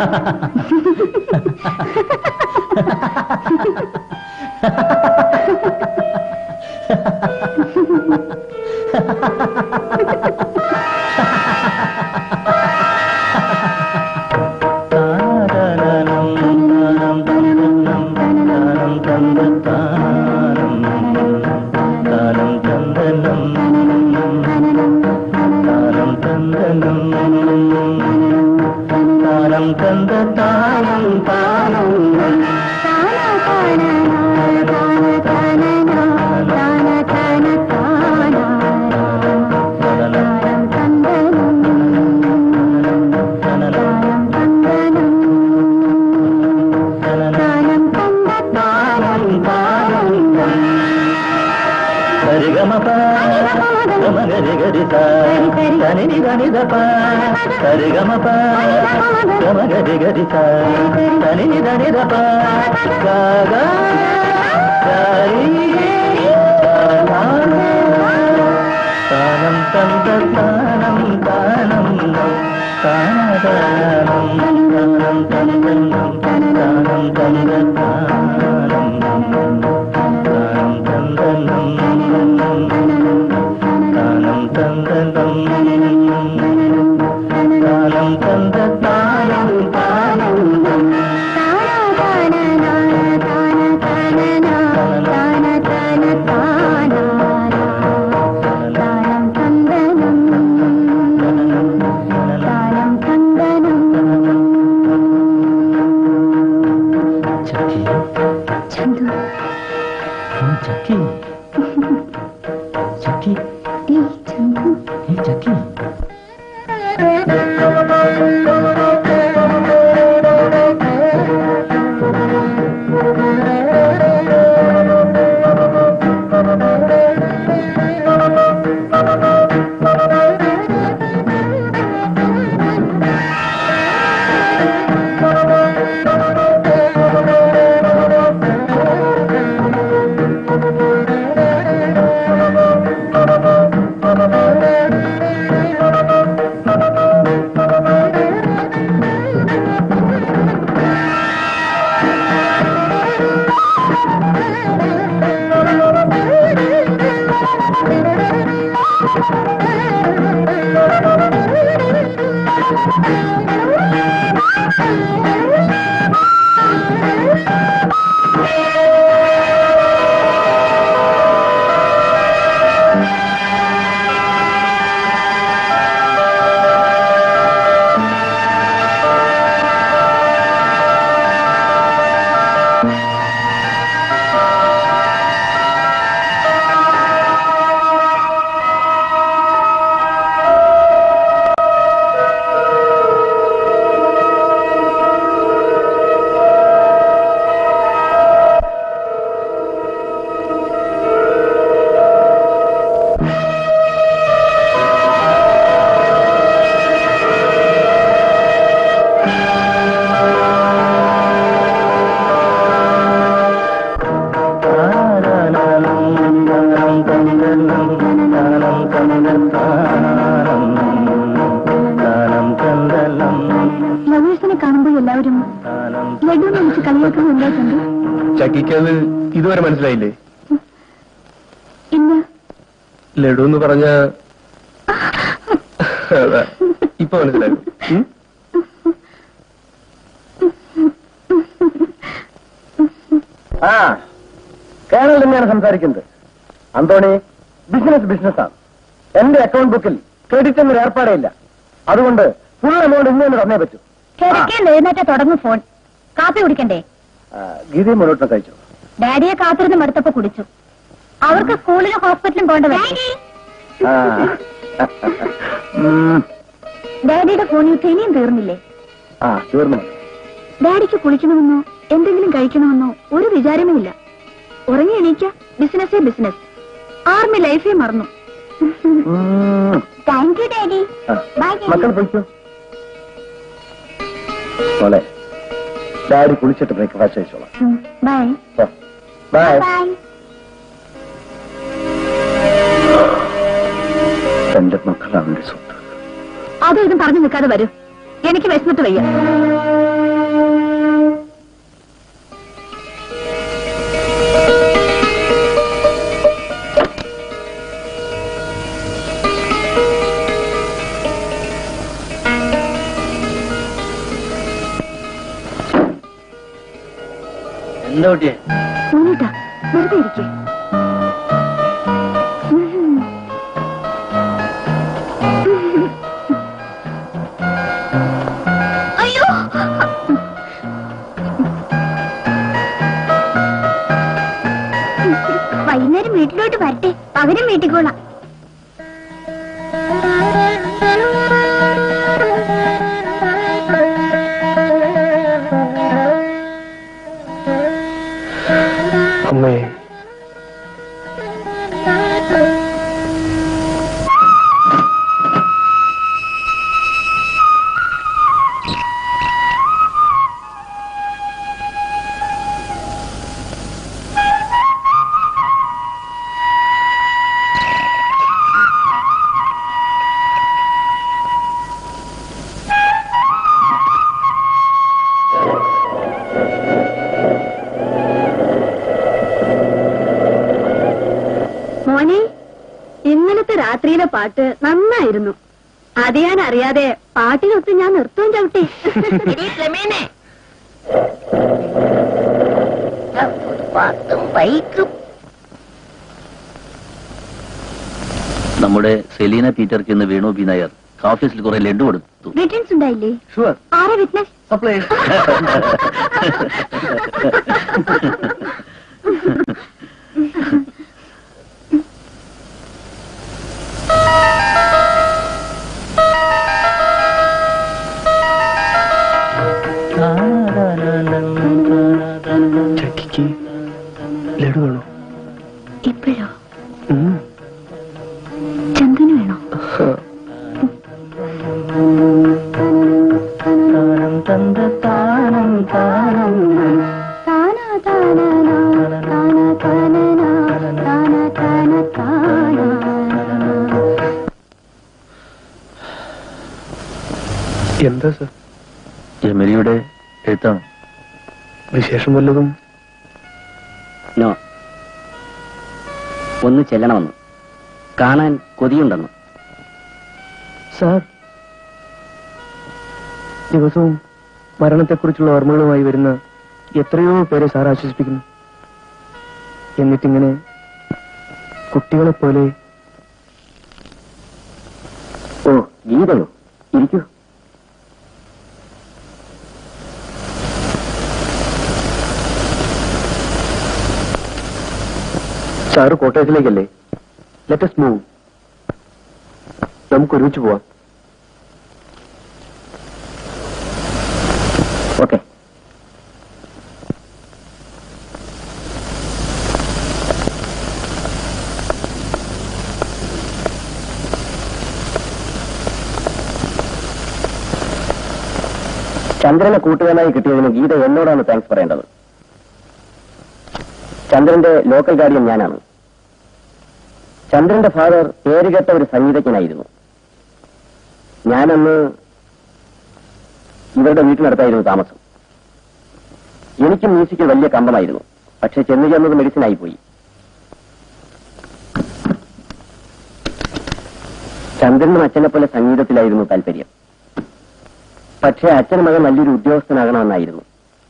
ലവേഴ്സിനെ കാണുമ്പോൾ എല്ലാവരും ലഡു വിളിച്ച് കളിയാക്കുന്നത് ഉണ്ടായിട്ടുണ്ട് ചക്കിക്കത് ഇതുവരെ മനസ്സിലായില്ലേ ഇല്ല ലഡു എന്ന് പറഞ്ഞ അതാ. ഇപ്പൊ മനസ്സിലായി ഉം? ആ കേരള തന്നെയാണ് സംസാരിക്കുന്നത് അന്തോണി ബിസിനസ് ബിസിനസ്സാണ് എന്റെ അക്കൗണ്ട് ബുക്കിൽ ക്രെഡിറ്റ് എന്നൊരു ഏർപ്പാടേ ഇല്ല അതുകൊണ്ട് ഫുൾ എമൗണ്ട് ഇന്ന് തന്നെ തന്നേ പറ്റൂ കിടക്കേണ്ട എഴുന്നേറ്റ തുടങ്ങും ഫോൺ കാപ്പി കുടിക്കണ്ടേ ആ, ഗീതയും മുന്നോട്ട് കഴിച്ചു ഡാഡിയെ കാത്തിരുന്ന് മടുത്തപ്പോ കുടിച്ചു അവർക്ക് സ്കൂളിലും ഹോസ്പിറ്റലും പോകേണ്ട ആ. ഉം. ഡാഡിയുടെ ഫോൺ യൂസ് ഇനിയും തീർന്നില്ലേ ആ തീർന്നു ഡാഡിക്ക് കുളിക്കണമെന്നോ എന്തെങ്കിലും കഴിക്കണമെന്നോ ഒരു വിചാരവുമില്ല ഉറങ്ങി എണീക്ക ബിസിനസ്സേ ബിസിനസ് ആർമി ലൈഫേ മറന്നു ഉം. താങ്ക് യു ഡാഡി ആ, ബൈ മക്കൾ പോയിക്കോ മോളെ ഡാഡി കുളിച്ചിട്ട് ബ്രേക്ക്ഫാസ്റ്റ് കഴിച്ചോളാം ബൈ ബൈ ബൈ എന്റെ മക്കളാണ് എന്റെ സ്വത്ത് അതും ഇതും പറഞ്ഞു നിൽക്കാതെ വരൂ എനിക്ക് വിശന്നിട്ട് വയ്യ എന്താ കുട്ടിയെ മോനേട്ടാ വെറുതെ ഇരിക്കേ അയ്യോ വൈകുന്നേരം വീട്ടിലോട്ട് വരട്ടെ പകരം വീട്ടിക്കോളാം അമ്മേ മോനെ ഇന്നലത്തെ രാത്രിയിലെ പാട്ട് നന്നായിരുന്നു അത് ഞാൻ അറിയാതെ പാട്ടിനൊത്ത് ഞാൻ നൃത്തവും ചവിട്ടി ക്ലെമേനെ നമ്മുടെ സെലീന പീറ്റർക്ക് ഇന്ന് വേണു ബി നായർ ഓഫീസിൽ കുറെ ലഡു കൊടുത്തു റിട്ടേൺസ് ഉണ്ടായില്ലേ ഷുവർ ആരാ വിറ്റ്നസ് സപ്ലൈ ചക്കിക്ക് ലഡു വേണോ ഇപ്പോഴോ ഉം. ചന്ദന് വേണോ താനാ താനാ താനാ താനാ താനാ താനാ താനാ എന്താ സർ എമിലിയുടെ എഴുത്താണ് വിശേഷം വല്ലതും നോ ഒന്ന് ചെല്ലണമെന്ന് കാണാൻ കൊതിയുണ്ടെന്ന് സാർ ദിവസവും മരണത്തെക്കുറിച്ചുള്ള ഓർമ്മകളുമായി വരുന്ന എത്രയോ പേരെ സാർ ആശ്വസിപ്പിക്കുന്നു എന്നിട്ടിങ്ങനെ കുട്ടികളെ പോലെ ഓ ഗീതയോ ഇരിക്കൂ സാറ് കോട്ടയത്തിലേക്കല്ലേ ലെറ്റസ് മൂവ് നമുക്ക് ഒരുമിച്ച് പോവാം ഓക്കെ ചന്ദ്രനെ കൂട്ടുകാരനായി കിട്ടിയതിന് ഗീത എന്നോടാണ് താങ്ക്സ് പറയേണ്ടത് ചന്ദ്രന്റെ ലോക്കൽ ഗാർഡിയൻ ഞാനാണ് ചന്ദ്രന്റെ ഫാദർ പേരുകെട്ട ഒരു സംഗീതജ്ഞനായിരുന്നു ഞാനന്ന് ഇവരുടെ വീട്ടിനടുത്തായിരുന്നു താമസം എനിക്ക് മ്യൂസിക്കിൽ വലിയ കമ്പമായിരുന്നു പക്ഷെ ചെന്നു ചെന്നത് മെഡിസിനായി പോയി ചന്ദ്രനും അച്ഛനെ പോലെ സംഗീതത്തിലായിരുന്നു താല്പര്യം പക്ഷേ അച്ഛൻ മകൻ നല്ലൊരു ഉദ്യോഗസ്ഥനാകണമെന്നായിരുന്നു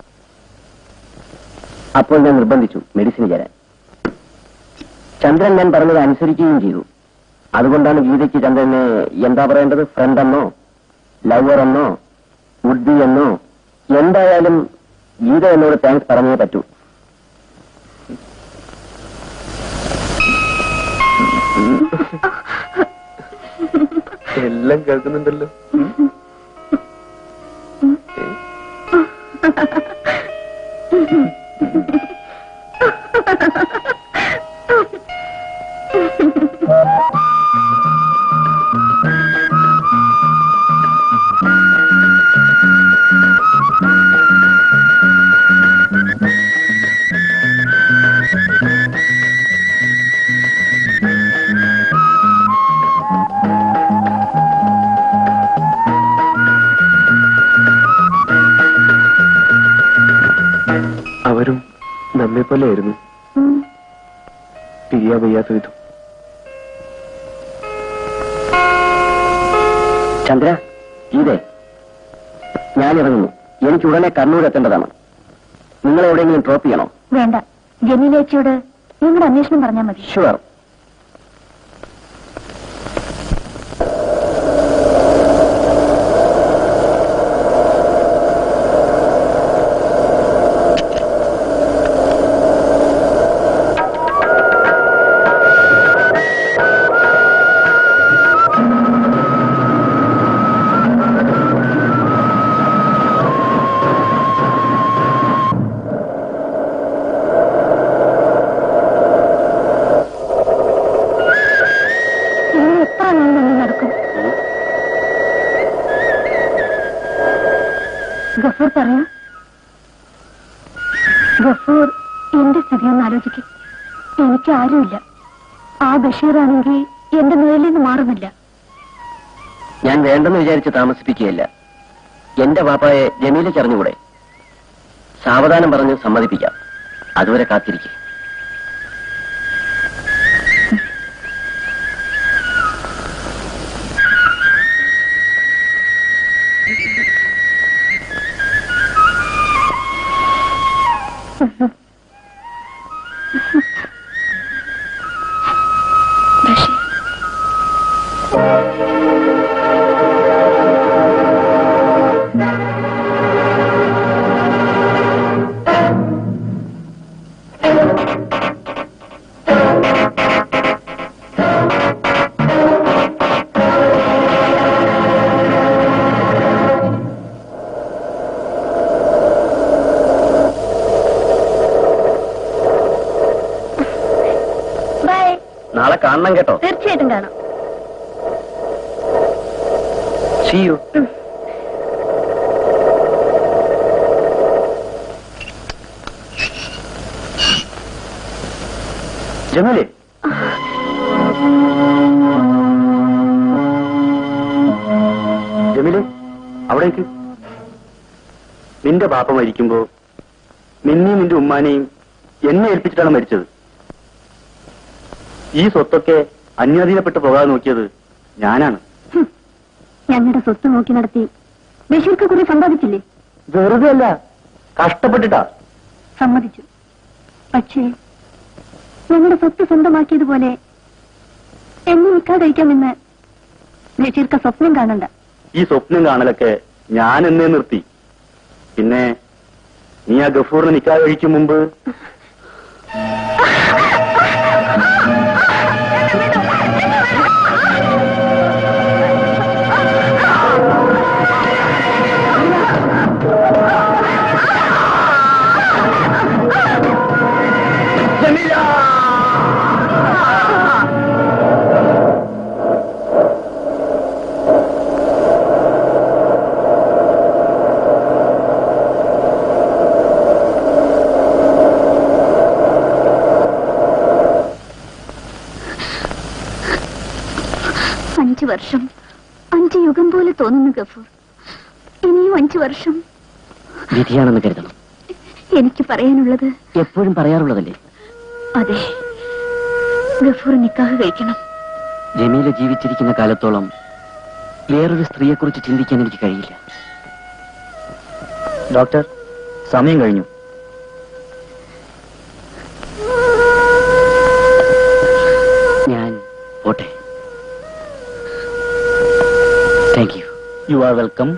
അപ്പോൾ ഞാൻ നിർബന്ധിച്ചു മെഡിസിന് ചേരാൻ ചന്ദ്രൻ ഞാൻ പറഞ്ഞത് അനുസരിക്കുകയും ചെയ്തു അതുകൊണ്ടാണ് ഗീതയ്ക്ക് ചന്ദ്രനെ എന്താ പറയേണ്ടത് ഫ്രണ്ട് എന്നോ ലവർ എന്നോ വുഡ് എന്നോ എന്തായാലും ഗീത എന്നോട് താങ്ക്സ് പറഞ്ഞേ പറ്റൂ എല്ലാം കേൾക്കുന്നുണ്ടല്ലോ അവരും നമ്മെ പോലെയായിരുന്നു പിരിയാ വയ്യാത്ത വിധം ചന്ദ്ര ഗീതേ ഞാൻ ഇറങ്ങുന്നു എനിക്ക് ഉടനെ കണ്ണൂർ എത്തേണ്ടതാണ് നിങ്ങൾ എവിടെയെങ്കിലും ഡ്രോപ്പ് ചെയ്യണോ വേണ്ട ജമീലേച്ചിയോട് നിങ്ങളുടെ അന്വേഷണം പറഞ്ഞാൽ മതി ഷുവർ ഇനി എത്ര നാൾ നമ്മൾ നടക്കും ഗഫൂർ പറയാ ഗഫൂർ എന്റെ സ്ഥിതി ഒന്ന് ആലോചിക്കും എനിക്ക് ആരുമില്ല ആ ബഷീറാണെങ്കിൽ എന്റെ മേലിൽ നിന്ന് മാറുന്നില്ല ഞാൻ വേണ്ടെന്ന് വിചാരിച്ച് താമസിപ്പിക്കുകയല്ല എന്റെ പാപ്പായെ ജമീലയ്ക്ക് അറിഞ്ഞുകൂടെ സാവധാനം പറഞ്ഞ് സമ്മതിപ്പിക്കാം അതുവരെ കാത്തിരിക്കും ബഷീർ ബൈ നാളെ കാണണം കേട്ടോ തീർച്ചയായിട്ടും കാണാം See you. ജമീലേ ജമീലേ അവിടേക്ക് നിന്റെ ബാപ്പ മരിക്കുമ്പോ നിന്നെയും നിന്റെ ഉമ്മാനെയും എന്നെ ഏൽപ്പിച്ചിട്ടാണ് മരിച്ചത് ഈ സ്വത്തൊക്കെ അന്യാധീനപ്പെട്ട് പോകാതെ നോക്കിയത് ഞാനാണ് ഹും. ഞങ്ങളുടെ സ്വത്ത് നോക്കി നടത്തി ബഷീർക്ക് കുറെ സമ്പാദിച്ചില്ലേ വെറുതെ അല്ല കഷ്ടപ്പെട്ടിട്ടാ സമ്മതിച്ചു പക്ഷേ ഞങ്ങളുടെ സ്വത്ത് സ്വന്തമാക്കിയതുപോലെ എന്നെ നിൽക്കാ കഴിക്കാമെന്ന് ബഷീർക്ക് സ്വപ്നം കാണണ്ട ഈ സ്വപ്നം കാണലൊക്കെ ഞാൻ എന്നേ നിർത്തി പിന്നെ നീ ആ ഗഫൂറിനെ നിക്കാതെ കഴിക്കും മുമ്പ് അഞ്ചു വർഷം അഞ്ചു യുഗം പോലെ തോന്നുന്നു ഗഫൂർ ഇനിയും അഞ്ചു വർഷം വിധിയാണെന്ന് കരുതണം എനിക്ക് പറയാനുള്ളത് എപ്പോഴും പറയാറുള്ളതല്ലേ അതെ ഗഫൂർ നിക്കാഹ് കഴിക്കണം ജമീല ജീവിച്ചിരിക്കുന്ന കാലത്തോളം വേറൊരു സ്ത്രീയെക്കുറിച്ച് ചിന്തിക്കാൻ എനിക്ക് കഴിയില്ല ഡോക്ടർ സമയം കഴിഞ്ഞു ഞാൻ പോട്ടെ thank you you are welcome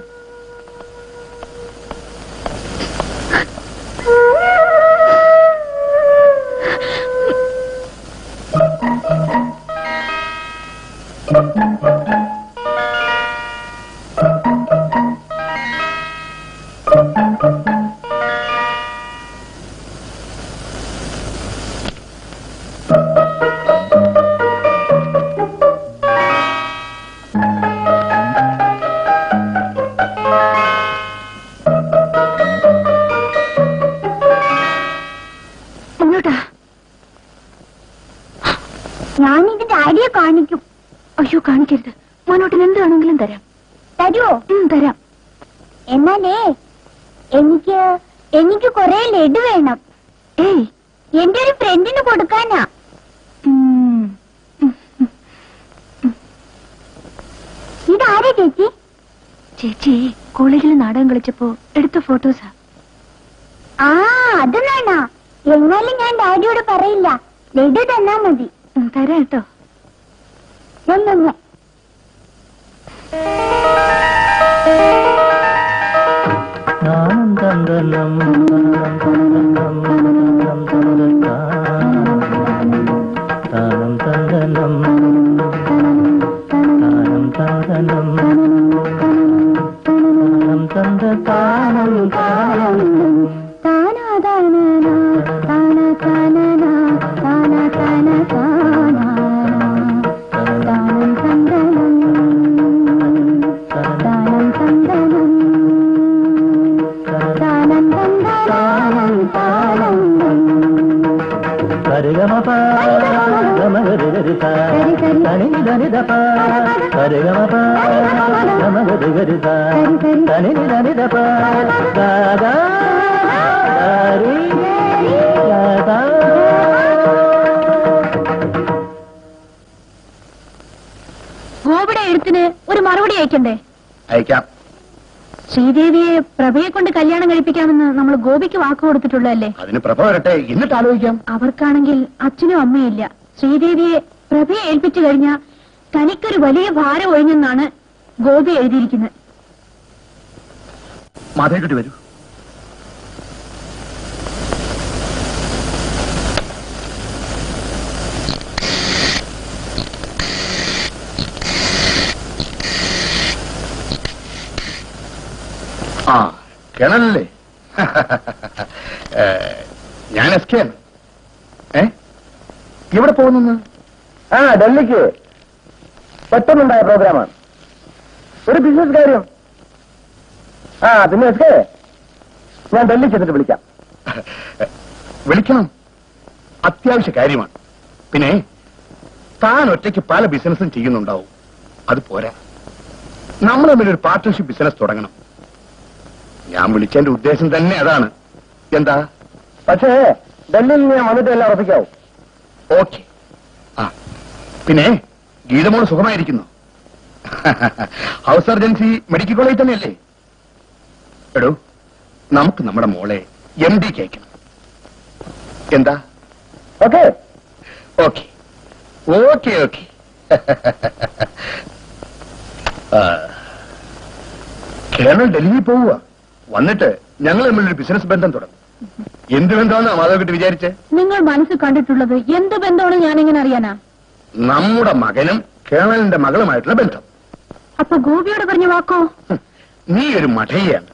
മുന്നോട്ടാ ഞാൻ ഇതിന്റെ ഡാഡിയെ കാണിക്കും അയ്യോ കാണിക്കരുത് മോനോട്ടിന് എന്താണെങ്കിലും തരാം തരുമോ തരാം എന്നാലേ എനിക്ക് എനിക്ക് കുറെ ലഡു വേണം ഏയ് എന്റെ ഒരു ഫ്രണ്ടിന് കൊടുക്കാനാ ഇതാരാ ചേച്ചി ചേച്ചി കോളേജിൽ നാടകം കളിച്ചപ്പോ എടുത്ത ഫോട്ടോസാ ആ അത് വേണോ എന്നാലും ഞാൻ ഡാഡിയോട് പറയില്ല ലഡു തന്നാ മതി തരാം കേട്ടോ താനാ താനാ താനാ താനാ താനാ താനാ താനാ താനം തന്തനം താനം തന്തനം താനം തന്തനം താനം ഗോപിയുടെ എഴുത്തിന് ഒരു മറുപടി അയക്കണ്ടേ അയക്കാം ശ്രീദേവിയെ പ്രഭയെ കൊണ്ട് കല്യാണം കഴിപ്പിക്കാമെന്ന് നമ്മൾ ഗോപിക്ക് വാക്ക് കൊടുത്തിട്ടുള്ളതല്ലേ അതിന് പ്രഭ വരട്ടെ എന്നിട്ട് ആലോചിക്കാം അവർക്കാണെങ്കിൽ അച്ഛനും അമ്മയും ഇല്ല ശ്രീദേവിയെ പ്രഭയെ ഏൽപ്പിച്ചു കഴിഞ്ഞാൽ തനിക്കൊരു വലിയ ഭാരം ഒഴിഞ്ഞെന്നാണ് ഗോപി എഴുതിയിരിക്കുന്നത് മാധവിക്കുട്ടി വരൂ ആ കിണലല്ലേ ഞാൻ എസ് കെ ആണ് ഏ എവിടെ പോകുന്നു ആ ഡൽഹിക്ക് പെട്ടെന്നുണ്ടായ പ്രോഗ്രാമാണ് ഒരു ബിസിനസ് കാര്യം ആ പിന്നെ എസ് കെ ഞാൻ ഡൽഹി ചെന്നിട്ട് വിളിക്കാം വിളിക്കണം അത്യാവശ്യ കാര്യമാണ് പിന്നെ താൻ ഒറ്റയ്ക്ക് പല ബിസിനസ്സും ചെയ്യുന്നുണ്ടാവും അത് പോരാ നമ്മൾ തമ്മിൽ ഒരു പാർട്ട്ണർഷിപ്പ് ബിസിനസ് തുടങ്ങണം ഞാൻ വിളിച്ചതിന്റെ ഉദ്ദേശം തന്നെ അതാണ് എന്താ പക്ഷേ ഡൽഹിയിൽ ഞാൻ വന്നിട്ട് എല്ലാം ഉറപ്പിക്കാവും ഓക്കെ ആ പിന്നെ ഗീതമോള് സുഖമായിരിക്കുന്നു ഹൗസ് സർജൻസി മെഡിക്കൽ കോളേജ് തന്നെയല്ലേ എടോ നമുക്ക് നമ്മുടെ മോളെ എം ഡി അയക്കണം എന്താ okay okay okay okay Keralam ഡൽഹിയിൽ പോവുക വന്നിട്ട് ഞങ്ങൾ തമ്മിലൊരു ബിസിനസ് ബന്ധം തുടങ്ങും എന്ത് ബന്ധമാണെന്നാ മാധവക്കിട്ട് വിചാരിച്ചേ നിങ്ങൾ മനസ്സിൽ കണ്ടിട്ടുള്ളത് എന്ത് ബന്ധമാണ് ഞാൻ എങ്ങനെ അറിയാനാ നമ്മുടെ മകനും കേണലിന്റെ മകളുമായിട്ടുള്ള ബന്ധം അപ്പൊ ഗോപിയോട് പറഞ്ഞ വാക്കോ ഹും, നീ ഒരു മഠയാണ്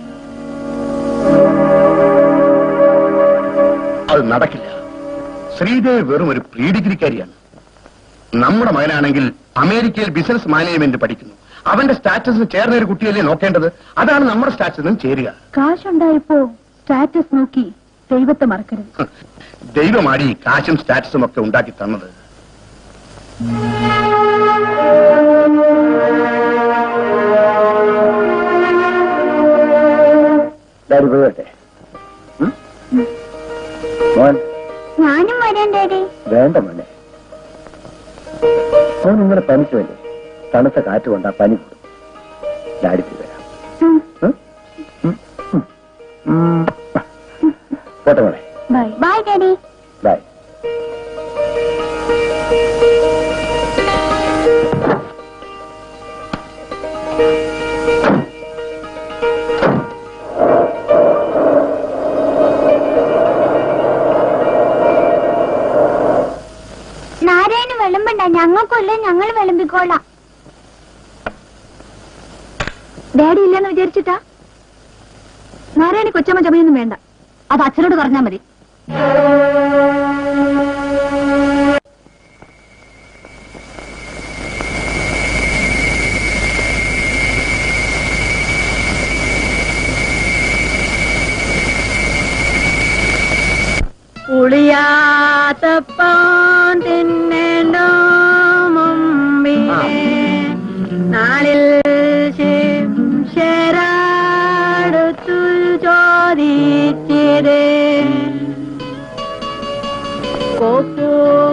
അത് നടക്കില്ല ശ്രീദേവി വെറും ഒരു പ്രീ ഡിഗ്രിക്കാരിയാണ് നമ്മുടെ മകനാണെങ്കിൽ അമേരിക്കയിൽ ബിസിനസ് മാനേജ്മെന്റ് പഠിക്കുന്നു അവന്റെ സ്റ്റാറ്റസിന് ചേർന്ന ഒരു കുട്ടിയല്ലേ നോക്കേണ്ടത് അതാണ് നമ്മുടെ സ്റ്റാറ്റസിനും ചേരുക കാശുണ്ടായപ്പോ സ്റ്റാറ്റസ് നോക്കി ദൈവത്തെ മറക്കരുത് ഹ്, ദൈവമാടി കാശും സ്റ്റാറ്റസും ഒക്കെ ഉണ്ടാക്കി തന്നത് ഡാഡി പോകട്ടെ മോൻ ഞാനും വരാൻ ഡാഡി വേണ്ട മോനെ മോൻ ഇങ്ങനെ പനിച്ചുവല്ലേ തണുത്ത കാറ്റ് കൊണ്ടാ പനി കൂടും ഡാഡിക്ക് വരാം ഉം? ഉം, ഉം, ഉം. പോട്ടെ മോനെ bye bye daddy bye Narayana വിളമ്പണ്ട ഞങ്ങൾക്കൊല്ല ഞങ്ങൾ വിളമ്പിക്കോളാം ഡാഡി ഇല്ലെന്ന് വിചാരിച്ചിട്ടാ നാരായണി കൊച്ചമ്മ ചമയൊന്നും വേണ്ട അത് അച്ഛനോട് പറഞ്ഞാ മതി പുളിയാത്തപ്പം തിന്നേണ്ടോ മുമ്പിനെ നാളിൽ ശരാടുത്തു ചോദിച്ചിരേ കോപ്പു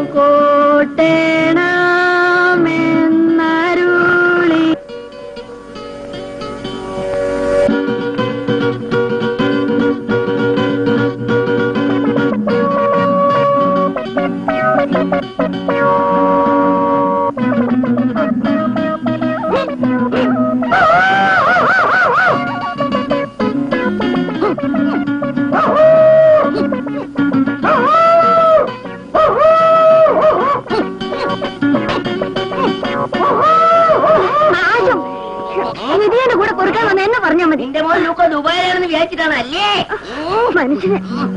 കോട്ടേണമെന്നരുളി ഇപ്പൊ ദുബായിലാണെന്ന് വിചാരിച്ചിട്ടാണ് അല്ലേ മനുഷ്യന്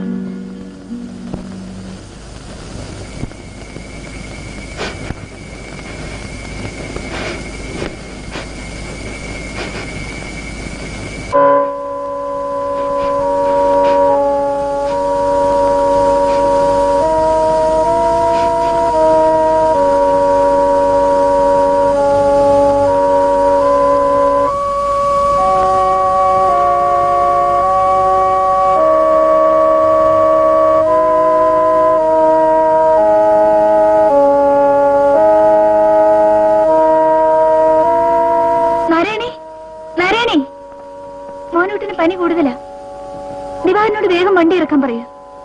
നാരായണി നാരായണി മോനൂട്ടിന് പനി കൂടുതലാ ദിവാനോട് വേഗം വണ്ടി ഇറക്കാൻ പറയൂ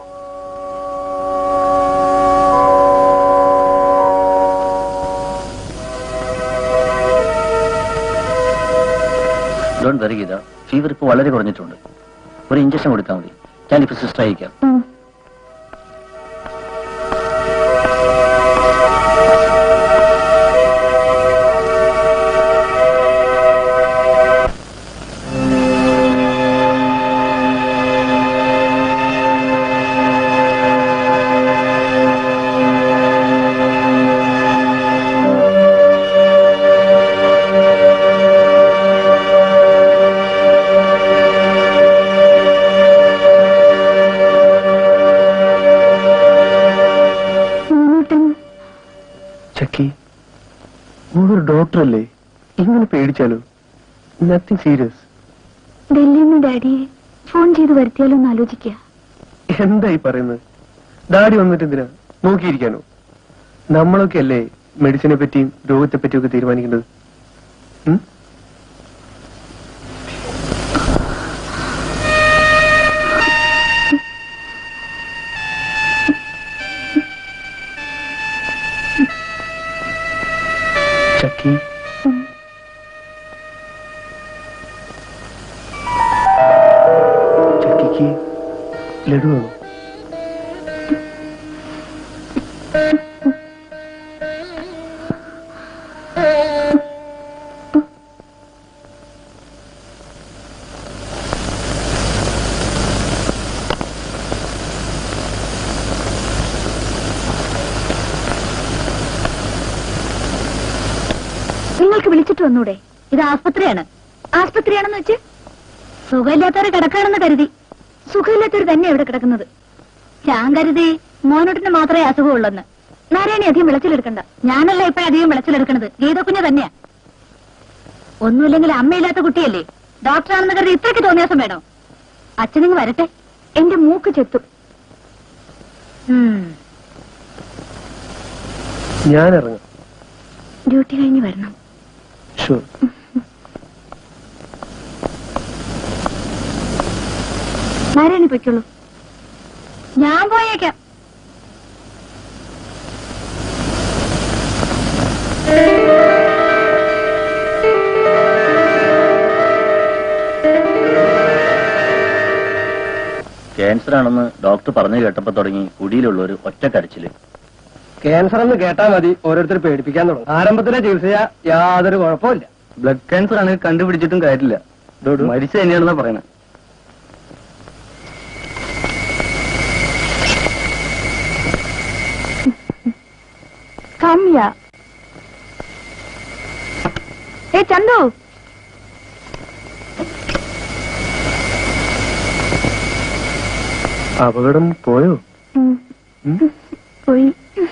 ഡോണ്ട് വെറി ഗീത ഫീവർ ഇപ്പോൾ വളരെ കുറഞ്ഞിട്ടുണ്ട് ഒരു ഇഞ്ചക്ഷൻ കൊടുത്താൽ മതി ഞാനിപ്പോൾ സിസ്റ്റർ അയക്കാം ഉം. മോനൂട്ടൻ ചക്കി മോളൊരു ഡോക്ടറല്ലേ ഇങ്ങനെ പേടിച്ചാലോ നത്തിങ് സീരിയസ് ഡൽഹിയിൽ നിന്ന് ഡാഡിയെ ഫോൺ ചെയ്ത് വരുത്തിയാലോ എന്ന് ആലോചിക്കുക എന്തായി പറയുന്നത് ഡാഡി വന്നിട്ട് എന്തിനാ നോക്കിയിരിക്കാനോ നമ്മളൊക്കെ അല്ലേ മെഡിസിനെ പറ്റിയും രോഗത്തെ പറ്റിയും ഒക്കെ തീരുമാനിക്കേണ്ടത് ഉം? ചക്കി ചക്കിക്ക് ലഡുവാണോ നിങ്ങൾക്ക് വിളിച്ചിട്ട് വന്നൂടെ ഇത് ആസ്പത്രിയാണ് ആസ്പത്രിയാണെന്ന് വെച്ച് സുഖമില്ലാത്തവര് കിടക്കാണെന്ന് കരുതി സുഖമില്ലാത്തവർ തന്നെ ഇവിടെ കിടക്കുന്നത് ഞാൻ കരുതി മോനോട്ടിന് മാത്രമേ അസുഖമുള്ളെന്ന് നാരായണി അധികം വിളച്ചിലെടുക്കണ്ട ഞാനല്ല ഇപ്പൊ അധികം വിളച്ചിലെടുക്കണത് ഗീതക്കുഞ്ഞ് തന്നെയാ ഒന്നുമില്ലെങ്കിൽ അമ്മയില്ലാത്ത കുട്ടിയല്ലേ ഡോക്ടറാണെന്ന് കരുതി ഇത്രയ്ക്ക് തോന്നിയാസം വേണോ അച്ഛനിങ് വരട്ടെ എന്റെ മൂക്ക് ചെത്തും ഉം, ഞാൻ ഇറങ്ങാം ഡ്യൂട്ടി കഴിഞ്ഞ് വരണം ഷുവർ നാരായണി പൊയ്ക്കോളൂ ഞാൻ പോയേക്കാം ക്യാൻസർ ആണെന്ന് ഡോക്ടർ പറഞ്ഞു കേട്ടപ്പോ തുടങ്ങി കുടിയിലുള്ള ഒരു ഒറ്റ കരച്ചില് ക്യാൻസർ എന്ന് കേട്ടാ മതി ഓരോരുത്തർ പേടിപ്പിക്കാൻ തുടങ്ങും ആരംഭത്തിലെ ചികിത്സ യാതൊരു കുഴപ്പമില്ല ബ്ലഡ് ക്യാൻസർ ആണെങ്കിൽ കണ്ടുപിടിച്ചിട്ടും കാര്യമില്ല മരിച്ചു തന്നെയാണെന്നാ പറയണേ കമ്യ ഏ ചന്തു അപകടം പോയോ ഉം, ഉം? പോയി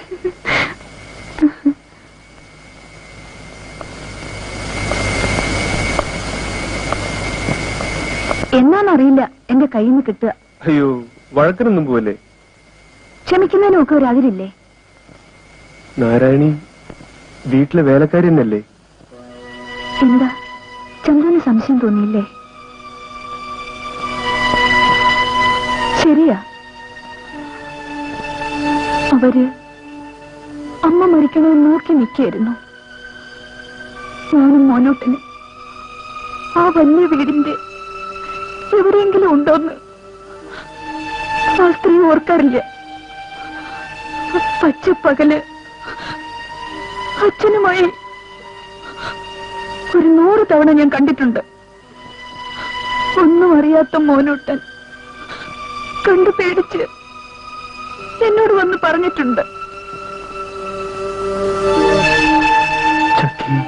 എന്നാന്നറിയില്ല എന്റെ കയ്യിൽ നിന്ന് കിട്ടുക അയ്യോ വഴക്കിനൊന്നും പോവല്ലേ ക്ഷമിക്കുന്നതിനും ഒക്കെ ഒരു അതിരില്ലേ നാരായണി വീട്ടിലെ വേലക്കാരി എന്നല്ലേ എന്താ ചന്ദ്രന് സംശയം തോന്നിയില്ലേ ശരിയാ അവര് അമ്മ മരിക്കണമെന്ന് നോക്കി നിൽക്കായിരുന്നു ഞാനും മോനോട്ടിന് ആ വലിയ വീടിന്റെ എവിടെയെങ്കിലും ഉണ്ടോന്ന് ആ സ്ത്രീ ഓർക്കാറില്ല പച്ചപ്പകല് അച്ഛനുമായി ഒരു നൂറ് തവണ ഞാൻ കണ്ടിട്ടുണ്ട് ഒന്നും അറിയാത്ത മോനോട്ടൻ കണ്ടു പേടിച്ച് എന്നോട് വന്ന് പറഞ്ഞിട്ടുണ്ട് ചക്കി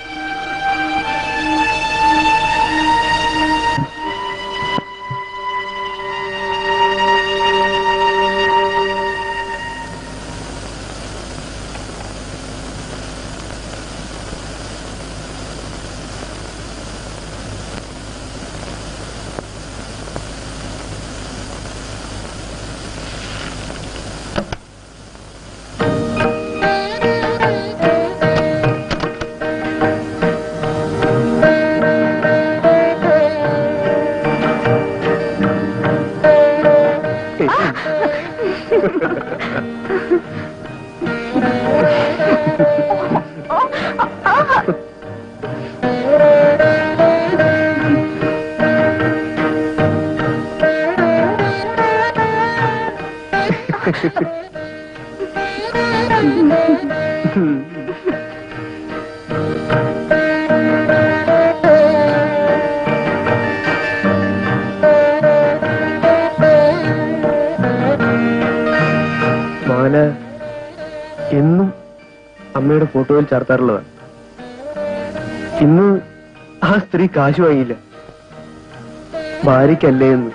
മാല എന്നും അമ്മയുടെ ഫോട്ടോയിൽ ചേർത്താറുള്ളതാണ് ഇന്ന് ആ സ്ത്രീ കാശ് വാങ്ങിയില്ല ഭാര്യയ്ക്കല്ലേ എന്ന്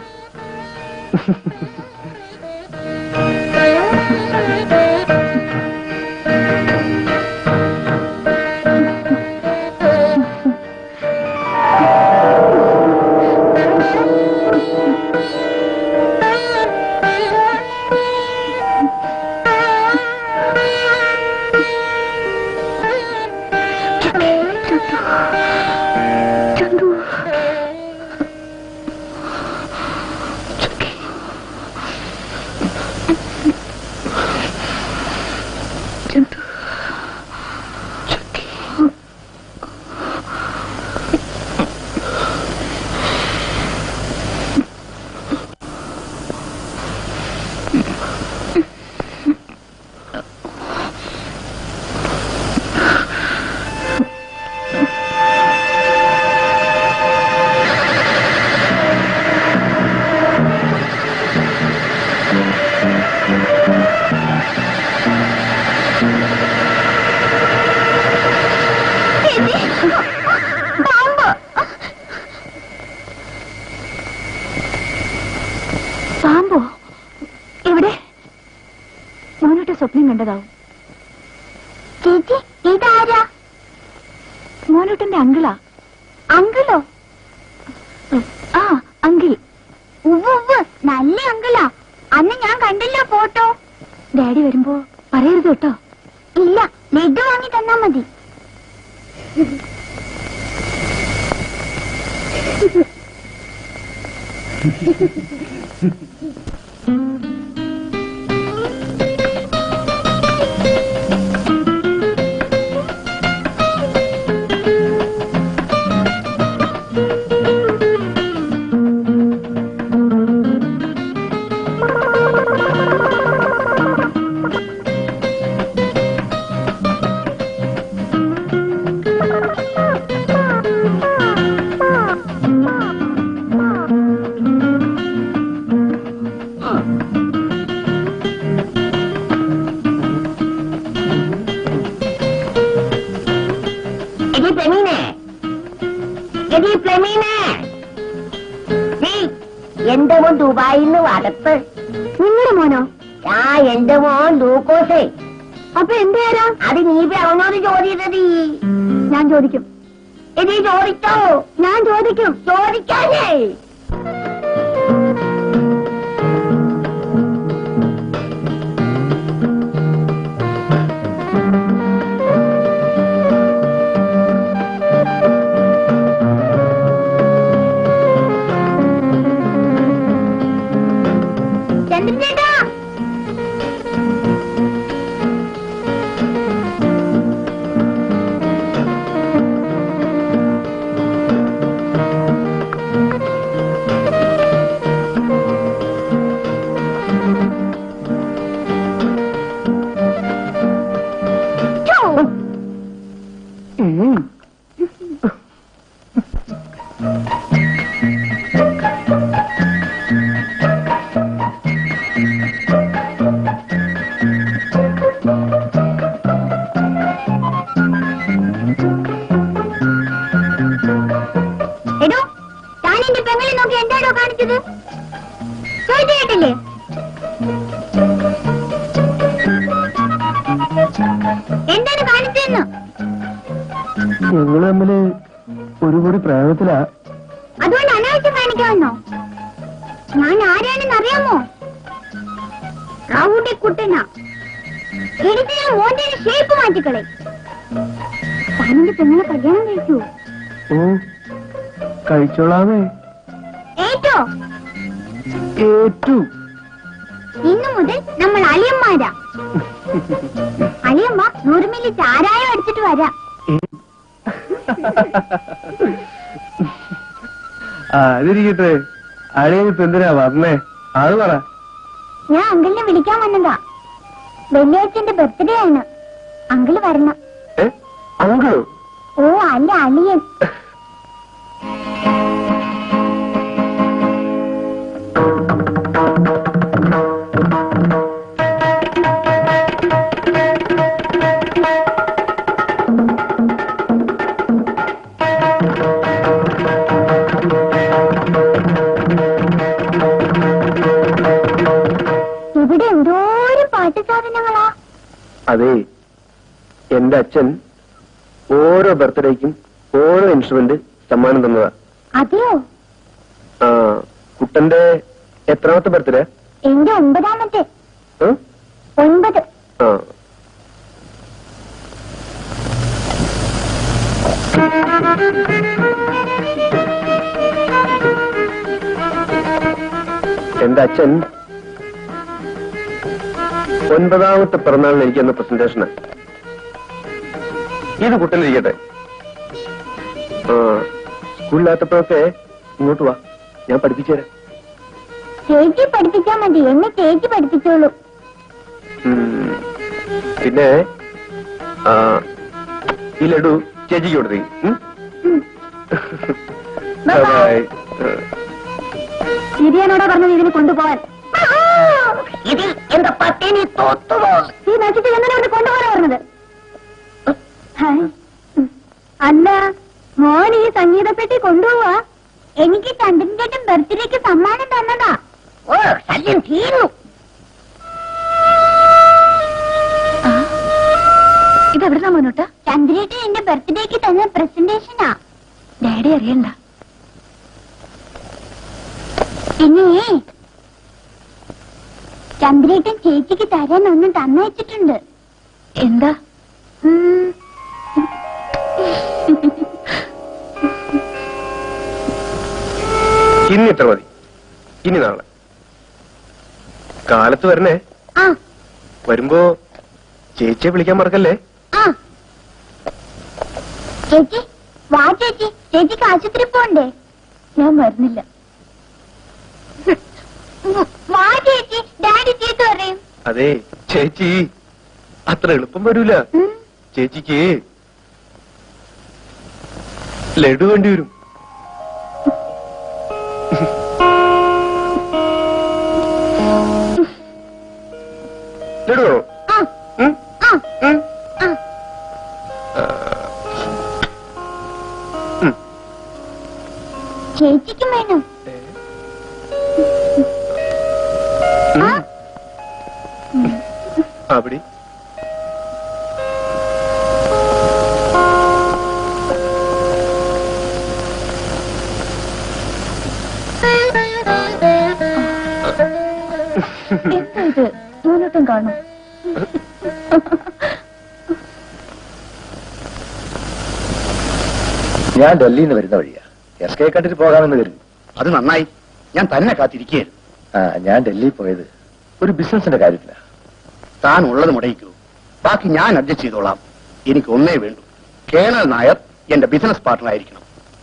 ചന്തു ചന്തു പാമ്പോ എവിടെ മോനോട്ട് സ്വപ്നം കണ്ടതാവും ചേച്ചി ഇതാരാ മോനോട്ടന്റെ അങ്കിളാ അങ്കിളോ ആ അങ്കിൾ ഉവ്വ് നല്ല അങ്കിളാ അന്ന് ഞാൻ കണ്ടില്ല ഫോട്ടോ ഡാഡി വരുമ്പോ പറയരുത് കേട്ടോ ഇല്ല ലഡു വാങ്ങി തന്നാ മതി എടി പ്രമീനെ എടി പ്രമീനെ നീ എന്റെ മോൻ ദുബായിൽ നിന്ന് വടപ്പ് നിങ്ങളുടെ മോനോ ആ എന്റെ മോൻ ലൂക്കോസേ അപ്പൊ എന്ത് തരാം അത് നീ ഇപ്പൊ അവനോട് ചോദിച്ചത് ഞാൻ ചോദിക്കും എടി ചോദിച്ചോ ഞാൻ ചോദിക്കും ചോദിക്കാനേ ചന്ദ്രൻ ചേട്ടാ ഉം. കേട്ടില്ലേ എന്താണ് കാണിച്ചെന്ന് ഞങ്ങള് തമ്മില് ഒരു കൂടി പ്രേമത്തിലാ അതുകൊണ്ട് അനാവശ്യം കാണിക്കാമെന്നോ ഞാൻ ആരാണെന്ന് അറിയാമോ റൗഡി കുട്ടനാ എടുത്ത് ഞാൻ മോന്റെ ഷേപ്പ് മാറ്റിക്കളെ താനെന്റെ പെങ്ങളെ കല്യാണം കഴിക്കൂ ഓ കഴിച്ചോളാമേ ഏറ്റോ ഏറ്റു ഇന്നു മുതൽ നമ്മൾ അളിയന്മാരാ അളിയമ്മ നൂറ് മില്ലി ചാരായം അടിച്ചിട്ട് വരാം ആ അതിരിക്കട്ടെ അളിയനിപ്പ എന്തിനാ വന്നേ അത് പറ ഞാൻ അങ്കിളിനെ വിളിക്കാൻ വന്നതാ വെള്ളിയാഴ്ചന്റെ ബർത്ത്ഡേ ആണ് അങ്കിള് വരണം ഏ അങ്കിളോ ഓ അല്ല അളിയൻ ഇവിടെ എന്തോരം പാട്ട് സാധനങ്ങളാ അതെ എന്റെ അച്ഛൻ ഓരോ ബർത്ത്ഡേക്കും ഓരോ ഇൻസ്ട്രുമെന്റ് സമ്മാനം തന്നതാ അതെയോ ആ കുട്ടന്റെ എത്രാമത്തെ ബർത്ത്ഡേ എന്റെ ഒമ്പതാമത്തെ ഒൻപത് ആ എന്റെ അച്ഛൻ ഒൻപതാമത്തെ പിറന്നാളിന് എനിക്ക് എന്ന പ്രസന്റേഷന് ഇത് കുട്ടനിരിക്കട്ടെ ആ സ്കൂളിലാത്തപ്പോഴൊക്കെ ഇങ്ങോട്ട് വാ ഞാൻ പഠിപ്പിച്ചു തരാം ചേച്ചി പഠിപ്പിച്ചാ മതി എന്നെ ചേച്ചി പഠിപ്പിച്ചോളൂ ഉം. പിന്നെ ആ, ഈ ലഡു ചേച്ചിക്ക് കൊടുത്തേ ഉം. ബൈ ശരിയാണോടാ പറഞ്ഞത് ഇതിന് കൊണ്ടുപോവാൻ ഇത് എന്റെ പട്ടിണി തോത്തുമോ ഈ നശിച്ച് എന്തിനാ ഇവിടെ കൊണ്ടുപോകാൻ പറഞ്ഞത് ഹായ്. ഉം. അല്ല മോൻ ഈ സംഗീതപ്പെട്ടി കൊണ്ടുപോവാ എനിക്ക് ചന്ദ്രന്റെ ബർത്ത്ഡേക്ക് സമ്മാനം തന്നതാ ഓ ശല്യം തീർന്നു ഇത് എവിടുന്നാ മോനോട്ട ചന്ദ്രേട്ടൻ എന്റെ ബർത്ത്ഡേക്ക് തന്ന പ്രസന്റേഷനാ ഡാഡി അറിയണ്ട പിന്നെ ചന്ദ്രേട്ടൻ ചേച്ചിക്ക് തരാൻ ഒന്നും തന്നയച്ചിട്ടുണ്ട് എന്താ ഇനി ഇത്ര മതി ഇനി നാളെ കാലത്ത് വരണേ ആ വരുമ്പോ ചേച്ചിയെ വിളിക്കാൻ മറക്കല്ലേ ആ ചേച്ചി വാ ചേച്ചി ചേച്ചിക്ക് ആശുപത്രി പോണ്ടേ ഞാൻ വരുന്നില്ല വാ ചേച്ചി ഡാഡി ചീത്ത പറയും അതെ ചേച്ചി അത്ര എളുപ്പം വരൂല ഉം. ചേച്ചിക്ക് ലഡു വേണ്ടി വരും ലഡു വേണോ ആ ഉം? ആ ഉം? ആ ആ. ഉം. ചേച്ചിക്കും വേണം ആ അവിടെ എന്താ ഇത് മൂന്നോട്ടും കാണും ഞാൻ ഡൽഹിയിൽ നിന്ന് വരുന്ന വഴിയാ എസ് കെ കണ്ടിട്ട് പോകാമെന്ന് കരുതി അത് നന്നായി ഞാൻ തന്നെ കാത്തിരിക്കുകയായിരുന്നു ആ ഞാൻ ഡൽഹിയിൽ പോയത് ഒരു ബിസിനസിന്റെ കാര്യത്തിലാ താൻ ഉള്ളത് മുടയിക്കൂ ബാക്കി ഞാൻ അഡ്ജസ്റ്റ് ചെയ്തോളാം എനിക്ക് ഒന്നേ വേണ്ടു കേണൽ നായർ എന്റെ ബിസിനസ് പാർട്ണർ ആയിരിക്കണം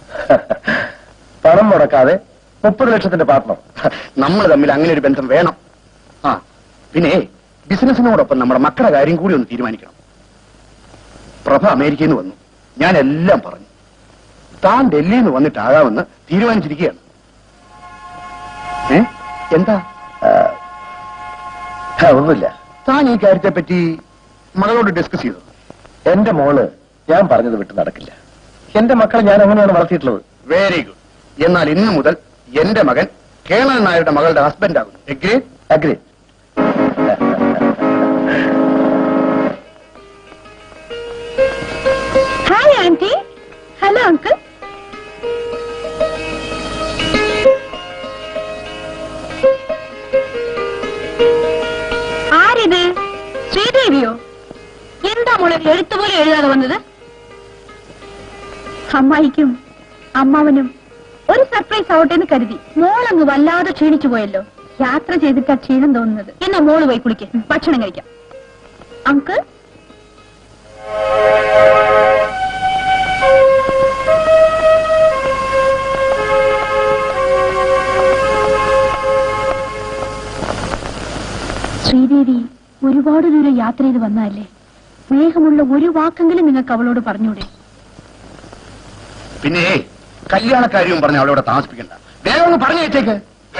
പണം മുടക്കാതെ മുപ്പത് ലക്ഷത്തിന്റെ പാർട്ട്ണർ നമ്മൾ തമ്മിൽ അങ്ങനെ ഒരു ബന്ധം വേണം ആ പിന്നെ ബിസിനസിനോടൊപ്പം നമ്മുടെ മക്കളുടെ കാര്യം കൂടി ഒന്ന് തീരുമാനിക്കണം പ്രഭ അമേരിക്കയിൽ നിന്ന് വന്നു ഞാൻ എല്ലാം പറഞ്ഞു താൻ ഡൽഹിയിൽ നിന്ന് വന്നിട്ടാകാമെന്ന് തീരുമാനിച്ചിരിക്കുകയാണ് ഏ എന്താ ഒന്നുമില്ല താൻ ഈ കാര്യത്തെ പറ്റി മകളോട് ഡിസ്കസ് ചെയ്തു എന്റെ മോള് ഞാൻ പറഞ്ഞത് വിട്ട് നടക്കില്ല എന്റെ മക്കളെ ഞാൻ അങ്ങനെയാണ് വളർത്തിയിട്ടുള്ളത് വെരി ഗുഡ് എന്നാൽ ഇന്നു മുതൽ എന്റെ മകൻ കേണൽ നായരുടെ മകളുടെ ഹസ്ബൻഡ് ആകുന്നു agree agree hi aunty hello uncle ആരിത് ശ്രീദേവിയോ എന്താ മോളെ എഴുത്തുപോലെ എഴുതാതെ വന്നത് അമ്മായിക്കും അമ്മാവനും ഒരു സർപ്രൈസ് ആവട്ടെ എന്ന് കരുതി മോളങ്ങ് വല്ലാതെ ക്ഷീണിച്ചു പോയല്ലോ യാത്ര ചെയ്തിട്ടാ ക്ഷീണം തോന്നുന്നത് എന്നാ മോള് പോയി കുളിക്ക് ഭക്ഷണം കഴിക്കാം അങ്കിൾ ശ്രീദേവി ഒരുപാട് ദൂരം യാത്ര ചെയ്ത് വന്നതല്ലേ സ്നേഹമുള്ള ഒരു വാക്കെങ്കിലും നിങ്ങൾക്ക് അവളോട് പറഞ്ഞൂടെ പിന്നെ കല്യാണക്കാര്യവും പറഞ്ഞ് അവളെ ഇവിടെ താമസിപ്പിക്കണ്ട വേഗം ഒന്ന് പറഞ്ഞു വെച്ചേക്ക്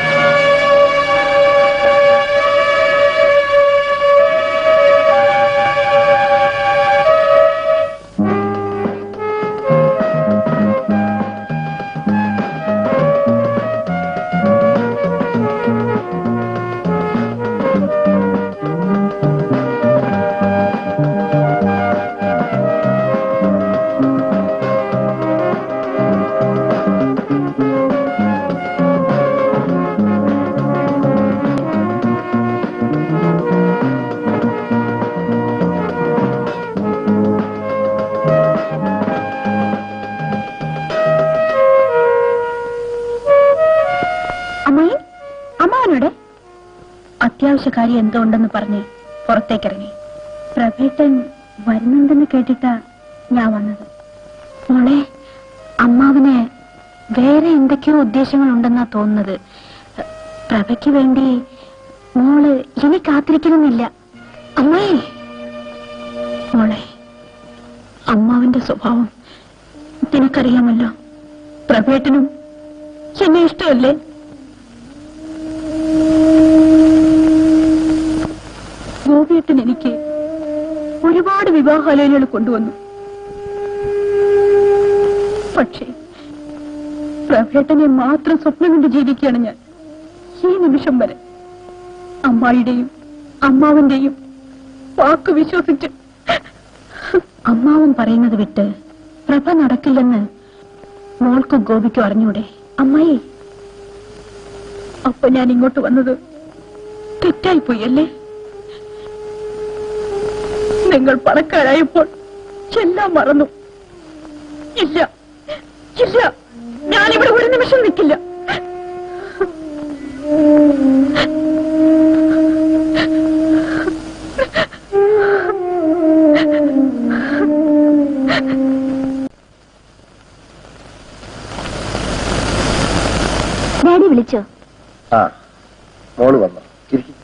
അമ്മായി അമ്മാവനോടെ അത്യാവശ്യ കാര്യം എന്തോ ഉണ്ടെന്ന് പറഞ്ഞ് പുറത്തേക്കിറങ്ങി പ്രഭേട്ടൻ വരുന്നുണ്ടെന്ന് കേട്ടിട്ടാ ഞാൻ വന്നത് മോളെ അമ്മാവന് വേറെ എന്തൊക്കെയോ ഉദ്ദേശങ്ങൾ ഉണ്ടെന്നാ തോന്നുന്നത് പ്രഭയ്ക്ക് വേണ്ടി മോള് ഇനി കാത്തിരിക്കണമെന്നില്ല അമ്മേ മോളെ അമ്മാവിന്റെ സ്വഭാവം നിനക്കറിയാമല്ലോ പ്രഭേട്ടനും എന്നെ ഇഷ്ടമല്ലേ ഗോപിയേട്ടൻ എനിക്ക് ഒരുപാട് വിവാഹാലോചനകൾ കൊണ്ടുവന്നു പക്ഷേ പ്രഭേട്ടനെ മാത്രം സ്വപ്നം കൊണ്ട് ജീവിക്കുകയാണ് ഞാൻ ഈ നിമിഷം വരെ അമ്മായിയുടെയും അമ്മാവന്റെയും വാക്ക് വിശ്വസിച്ച് അമ്മാവൻ പറയുന്നത് വിട്ട് പ്രഭ നടക്കില്ലെന്ന് മോൾക്കും ഗോപിക്കും അറിഞ്ഞൂടെ അമ്മായി അപ്പൊ ഞാൻ ഇങ്ങോട്ട് വന്നത് തെറ്റായിപ്പോയി അല്ലേ നിങ്ങൾ പണക്കാരായപ്പോൾ എല്ലാം മറന്നു ഇല്ല ഇല്ല ഞാനിവിടെ ഒരു നിമിഷം നിൽക്കില്ല ഡാഡി വിളിച്ചോ ആ മോള് വന്നു ഇരിക്കും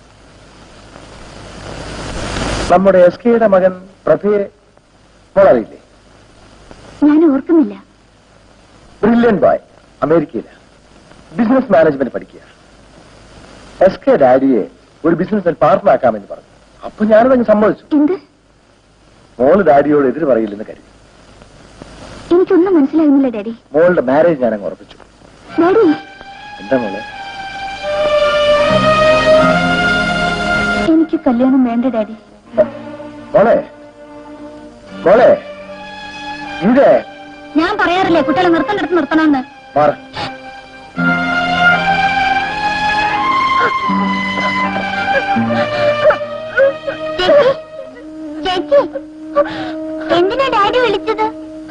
നമ്മുടെ എസ് കെയുടെ മകൻ പ്രഭയെ മോളറിയില്ലേ ഞാൻ ഓർക്കുന്നില്ല ബ്രില്യൻ ബോയ് അമേരിക്കയില് ബിസിനസ് മാനേജ്മെന്റ് പഠിക്കുക എസ് കെ ഡാഡിയെ ഒരു ബിസിനസ്സിൽ പാർട്ട്ണറാക്കാമെന്ന് പറഞ്ഞു അപ്പൊ ഞാനതങ്ങ് സമ്മതിച്ചു എന്ത് മോള് ഡാഡിയോട് എതിര് പറയില്ലെന്ന് കരുതി എനിക്കൊന്നും മനസ്സിലാകുന്നില്ല ഡാഡി മോളുടെ മാരേജ് ഞാനങ്ങ് ഉറപ്പിച്ചു ഡാഡി എന്താ മോളെ എനിക്ക് കല്യാണം വേണ്ട ഡാഡി മോളെ മോളെ ഇതേ ഞാൻ പറയാറില്ലേ കുട്ടികളെ നിർത്തേണ്ടടുത്ത് നിർത്തണമെന്ന് മാറ ചേച്ചി എന്തിനാ ഡാഡി വിളിച്ചത്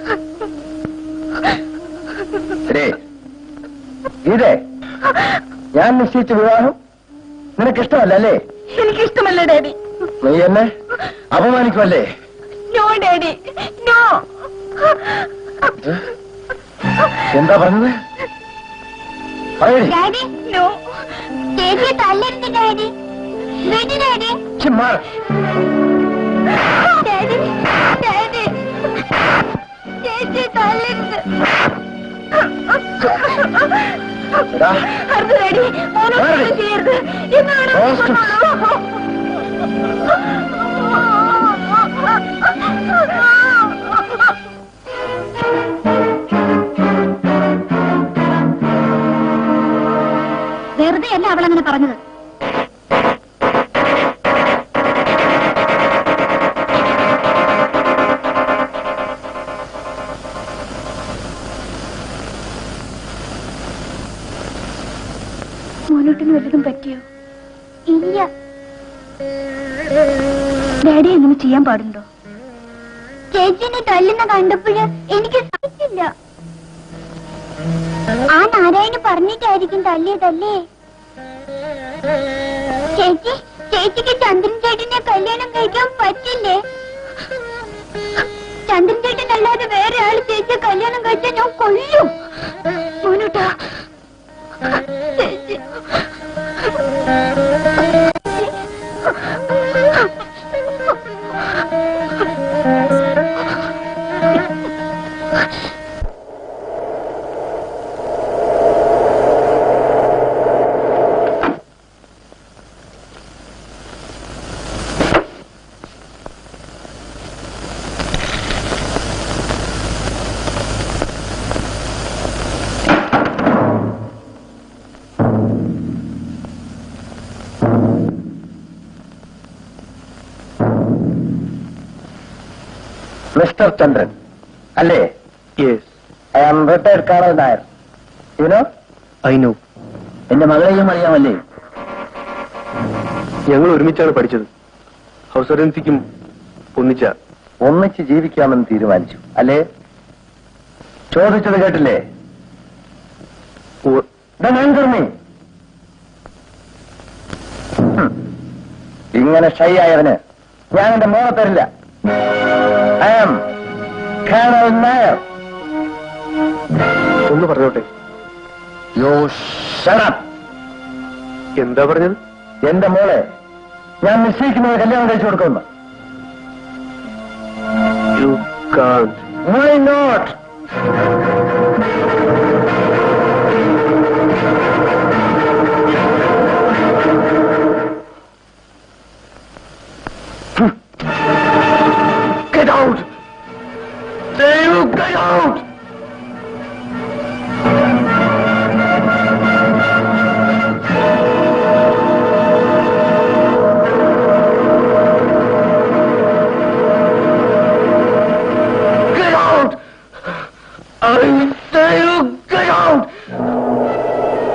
എടേ, ഇതേ ഞാൻ നിശ്ചയിച്ച വിവാഹം നിനക്കിഷ്ടമല്ല അല്ലേ എനിക്കിഷ്ടമല്ല ഡാഡി നീ എന്നെ അപമാനിക്കുമല്ലേ നോ ഡാഡി നോ എന്താ പറഞ്ഞത് പറയടി ഡാഡി നോ ചേച്ചി തല്ലരുത് ഡാഡി വിട് ഡാഡി ഛി, മാറ്. ഡാഡി ഡാഡി ചേച്ചി തല്ലരുത് എടാ, അത് ഡാഡി മോനോട് മാറി. ഒന്നും ചെയ്യരുത് എന്നാണ് ഓസ്കർ. തന്നെയല്ല അവൾ അങ്ങനെ പറഞ്ഞത് മോനോട്ടിന് വല്ലതും പറ്റിയോ ഇല്ല ഡാഡി അങ്ങനെ ചെയ്യാൻ പാടുണ്ടോ ചേച്ചിനെ തല്ലുന്ന കണ്ടപ്പോഴ് എനിക്ക് സഹിച്ചില്ല ആ നാരായണി പറഞ്ഞിട്ടായിരിക്കും തല്ലിയതല്ലേ ചേച്ചി ചേച്ചിക്ക് ചന്ദ്രൻ ചേട്ടനെ കല്യാണം കഴിക്കാൻ പറ്റില്ലേ ചന്ദ്രൻ ചേട്ടൻ അല്ലാതെ വേറെ ആള് ചേച്ചിയെ കല്യാണം കഴിച്ചാൽ ഞാൻ കൊല്ലും മോനോട്ടാ ചേച്ചി മിസ്റ്റർ ചന്ദ്രൻ അല്ലേ yes I am retired colonel Nair you know I know എന്റെ മകളെയും അറിയാമല്ലേ ഞങ്ങൾ ഒരുമിച്ചാണ് പഠിച്ചത് ഹൗസ് സർജൻസിക്കും ഒന്നിച്ച ഒന്നിച്ച് ജീവിക്കാമെന്ന് തീരുമാനിച്ചു അല്ലേ ചോദിച്ചത് കേട്ടില്ലേ Then answer me. ഹും. ഇങ്ങനെ ഷൈ ആയവന് ഞാൻ എന്റെ മോളെ തരില്ല ഐ ആം കേണൽ നായർ ഒന്ന് പറഞ്ഞോട്ടെ യോ ഷടപ്പ് എന്താ പറഞ്ഞത് എന്റെ മോളെ ഞാൻ നിശ്ചയിക്കുന്നത് കല്യാണം കഴിച്ചു കൊടുക്കുന്നു you can't why not Get out! Say you get out! Get out! I say you get out!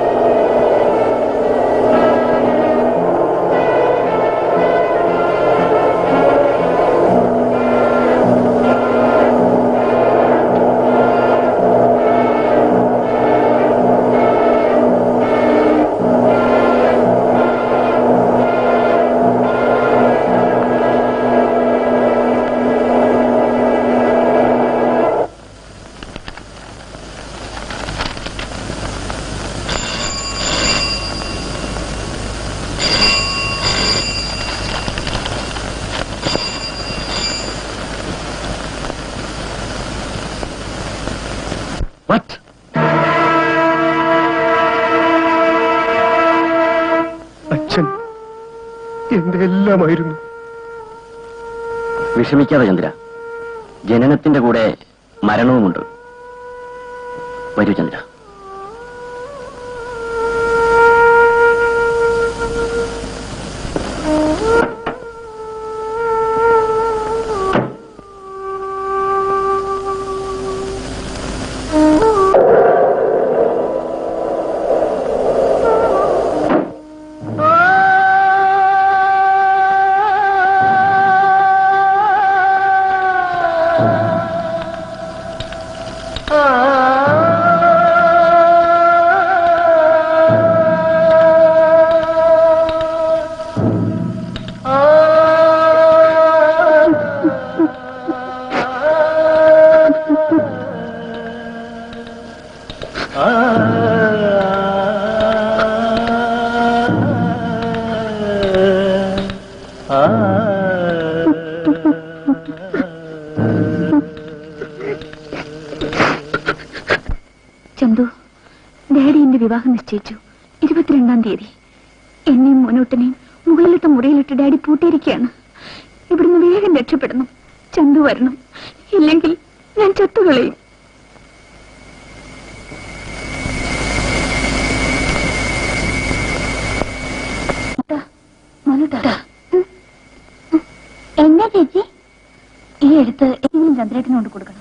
What? അച്ഛൻ എന്റെ എല്ലാമായിരുന്നു വിഷമിക്കാതെ ചന്ദ്ര ജനനത്തിന്റെ കൂടെ മരണവുമുണ്ട് വരൂ ചന്ദ്ര ചന്തു ഡാഡി എന്റെ വിവാഹം നിശ്ചയിച്ചു ഇരുപത്തിരണ്ടാം തീയതി എന്നെയും മോനോട്ടനെയും മുകളിലിട്ട മുറിയിലിട്ട് ഡാഡി പൂട്ടിയിരിക്കുകയാണ് ഇവിടുന്ന് വേഗം രക്ഷപ്പെടണം ചന്തു വരണം ഇല്ലെങ്കിൽ ഞാൻ ചത്തുകളയും എന്നാ ചേച്ചി ഈ എഴുത്ത് എങ്കിലും ചന്ദ്രേട്ടന് കൊണ്ട് കൊടുക്കണം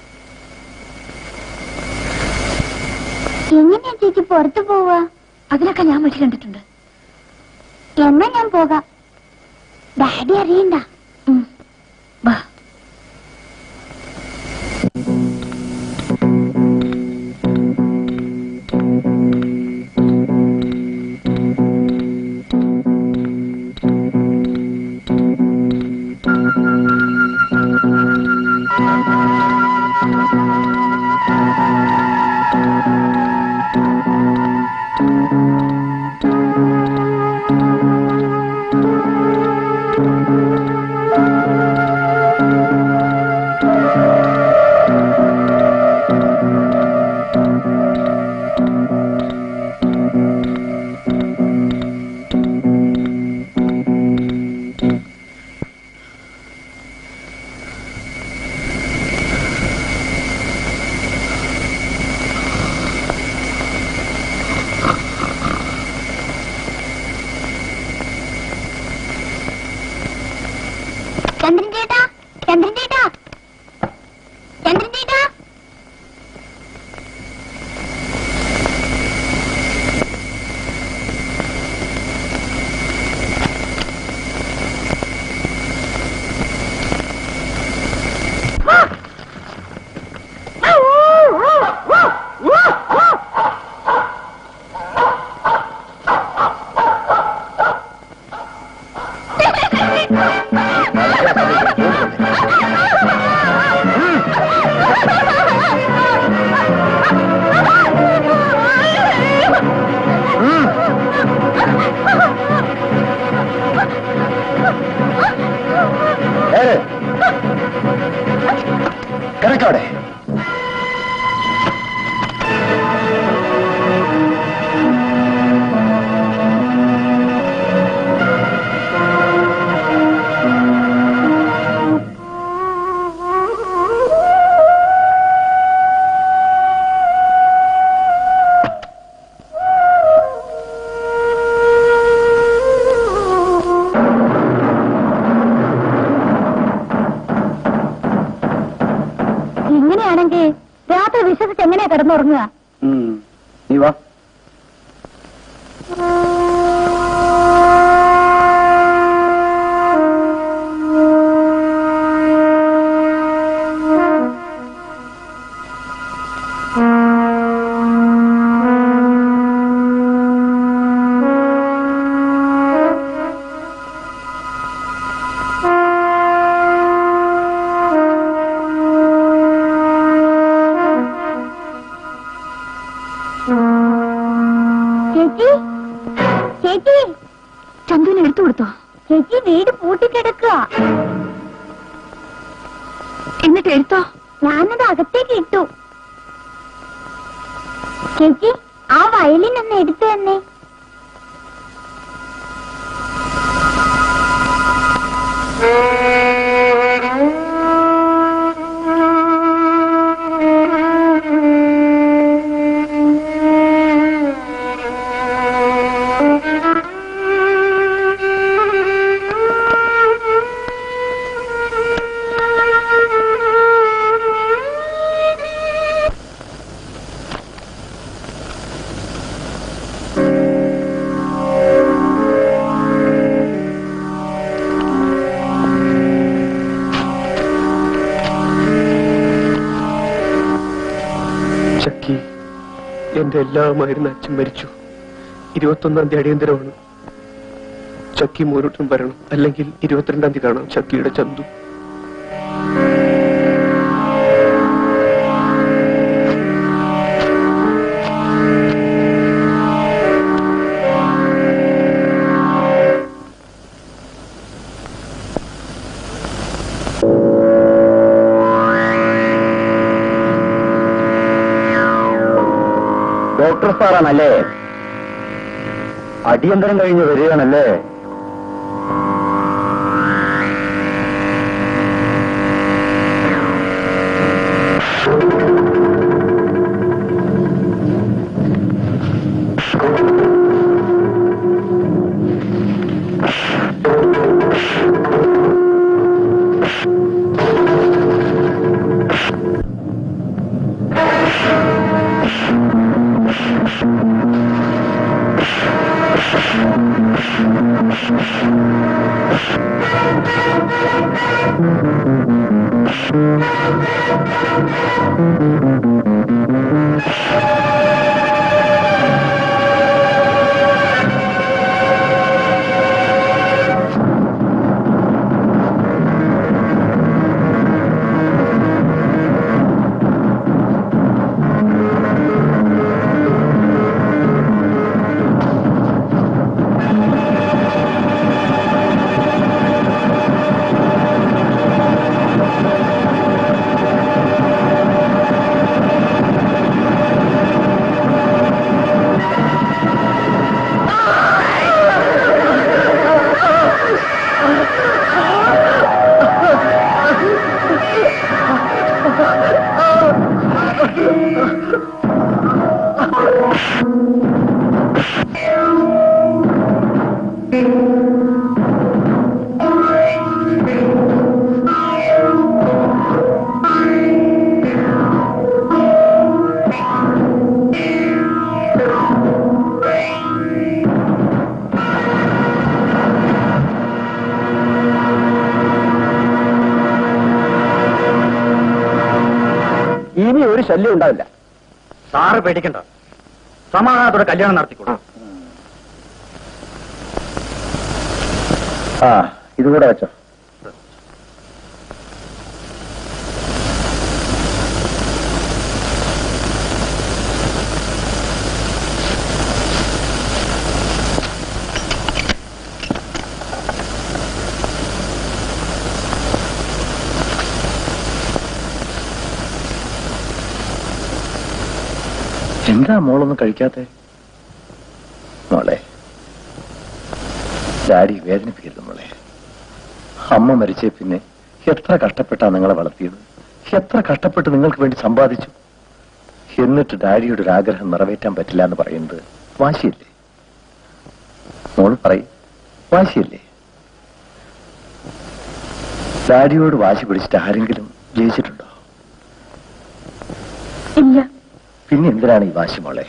എങ്ങനെയാ ചേച്ചി പുറത്തു പോവാ അതിനൊക്കെ ഞാൻ വഴി കണ്ടിട്ടുണ്ട് എന്നാ ഞാൻ പോകാം ഡാഡി അറിയണ്ട വാ ചന്ദ്രൻ ചേട്ടാ ചന്ദ്രൻ ചേട്ടാ ചന്ദ്രൻ ചേട്ടാ കിടക്കവിടെ ഇങ്ങനെയാണെങ്കിൽ രാത്രി വിശ്വസിച്ച് എങ്ങനെയാ കിടന്നുറങ്ങുക നീ വാ ചേച്ചി ചേച്ചി ചന്തുവിനെ എടുത്തു കൊടുത്തോ ചേച്ചി വീട് പൂട്ടിക്കിടക്കുക എന്നിട്ട് എടുത്തോ ഞാനത് അകത്തേക്ക് ഇട്ടു ചേച്ചി ആ വയലിൻ ഒന്ന് എടുത്തു തന്നെ ചക്കി എന്റെ എല്ലാമായിരുന്ന അച്ഛൻ മരിച്ചു ഇരുപത്തൊന്നാം തീയതി അടിയന്തരമാണ് ചക്കി മോരോട്ടും വരണം അല്ലെങ്കിൽ ഇരുപത്തിരണ്ടാം തീയതി കാണാം ചക്കിയുടെ ചന്തു ഡോക്ടർ സാറാണല്ലേ അടിയന്തരം കഴിഞ്ഞ് വരികയാണല്ലേ ആ ഇനി ഒരു ശല്യം ഉണ്ടാവില്ല സാറ് പേടിക്കണ്ട സമാധാനത്തോടെ കല്യാണം നടത്തിക്കോളൂ ആ ഇതുകൂടെ വെച്ചോ എന്താ മോളൊന്നും കഴിക്കാത്തെ മോളെ ഡാഡി വേദനിപ്പിക്കരുത് മോളെ അമ്മ മരിച്ചേ പിന്നെ എത്ര കഷ്ടപ്പെട്ടാ നിങ്ങളെ വളർത്തിയത് എത്ര കഷ്ടപ്പെട്ട് നിങ്ങൾക്ക് വേണ്ടി സമ്പാദിച്ചു എന്നിട്ട് ഡാഡിയുടെ ഒരു ആഗ്രഹം നിറവേറ്റാൻ പറ്റില്ല എന്ന് പറയുന്നത് വാശിയല്ലേ മോള് പറയും വാശിയല്ലേ ഡാഡിയോട് വാശി പിടിച്ചിട്ട് ആരെങ്കിലും ജയിച്ചിട്ടുണ്ടോ ഇല്ല പിന്നെ എന്തിനാണ് ഈ വാശി മോളെ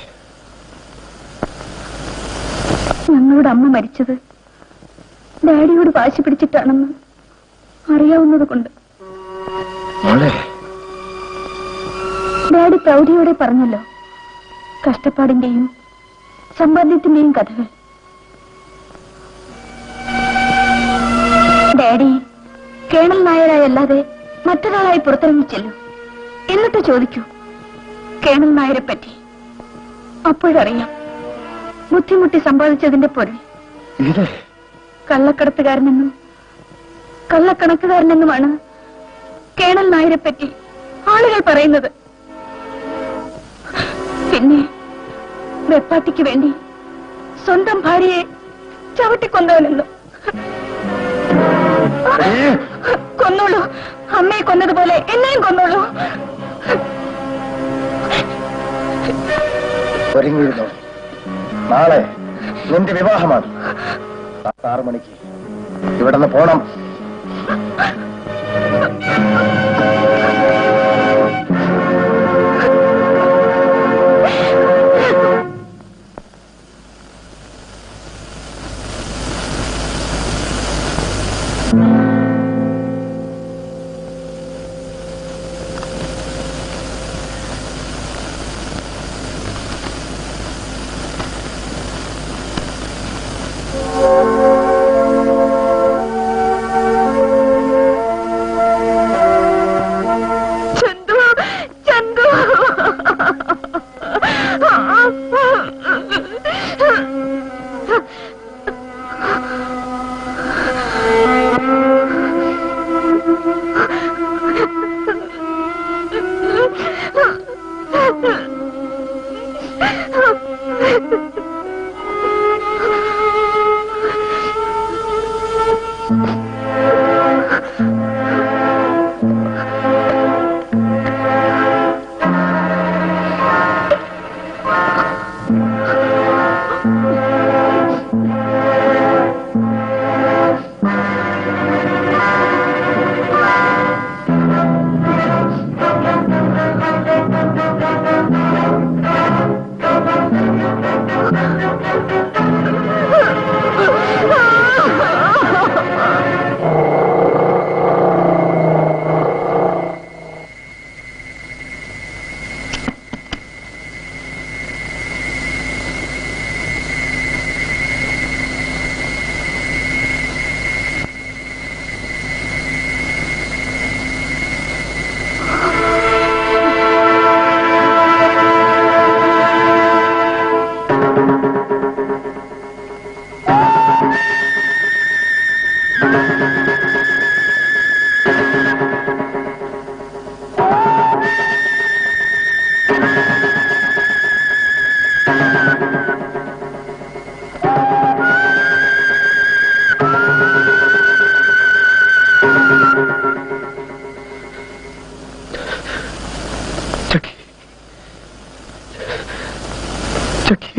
ഞങ്ങളുടെ അമ്മ മരിച്ചത് ഡാഡിയോട് വാശി പിടിച്ചിട്ടാണെന്ന് അറിയാവുന്നത് കൊണ്ട് മോളെ ഡാഡി പ്രൗഢിയോടെ പറഞ്ഞല്ലോ കഷ്ടപ്പാടിന്റെയും സമ്പാദ്യത്തിന്റെയും കഥകൾ ഡാഡി കേണൽ നായരായല്ലാതെ മറ്റൊരാളായി പുറത്തിറങ്ങി ചെല്ലൂ എന്നിട്ട് ചോദിക്കൂ കേണൽ നായരെ പറ്റി അപ്പോഴറിയാം ബുദ്ധിമുട്ടി സമ്പാദിച്ചതിന്റെ പൊരുൾ ഇത് കള്ളക്കടത്തുകാരനെന്നും കള്ളക്കണക്കുകാരനെന്നുമാണ് കേണൽ നായരെ പറ്റി ആളുകൾ പറയുന്നത് പിന്നെ വെപ്പാട്ടിക്ക് വേണ്ടി സ്വന്തം ഭാര്യയെ ചവിട്ടിക്കൊന്നവനെന്നും കൊന്നോളൂ അമ്മയെ കൊന്നതുപോലെ എന്നെയും കൊന്നോളൂ ഒരുങ്ങിയിരുന്നു നാളെ നിന്റെ വിവാഹമാണ് ആറ് മണിക്ക് ഇവിടെ നിന്ന് പോണം ചന്തു ചന്തു ചക്കി ചക്കി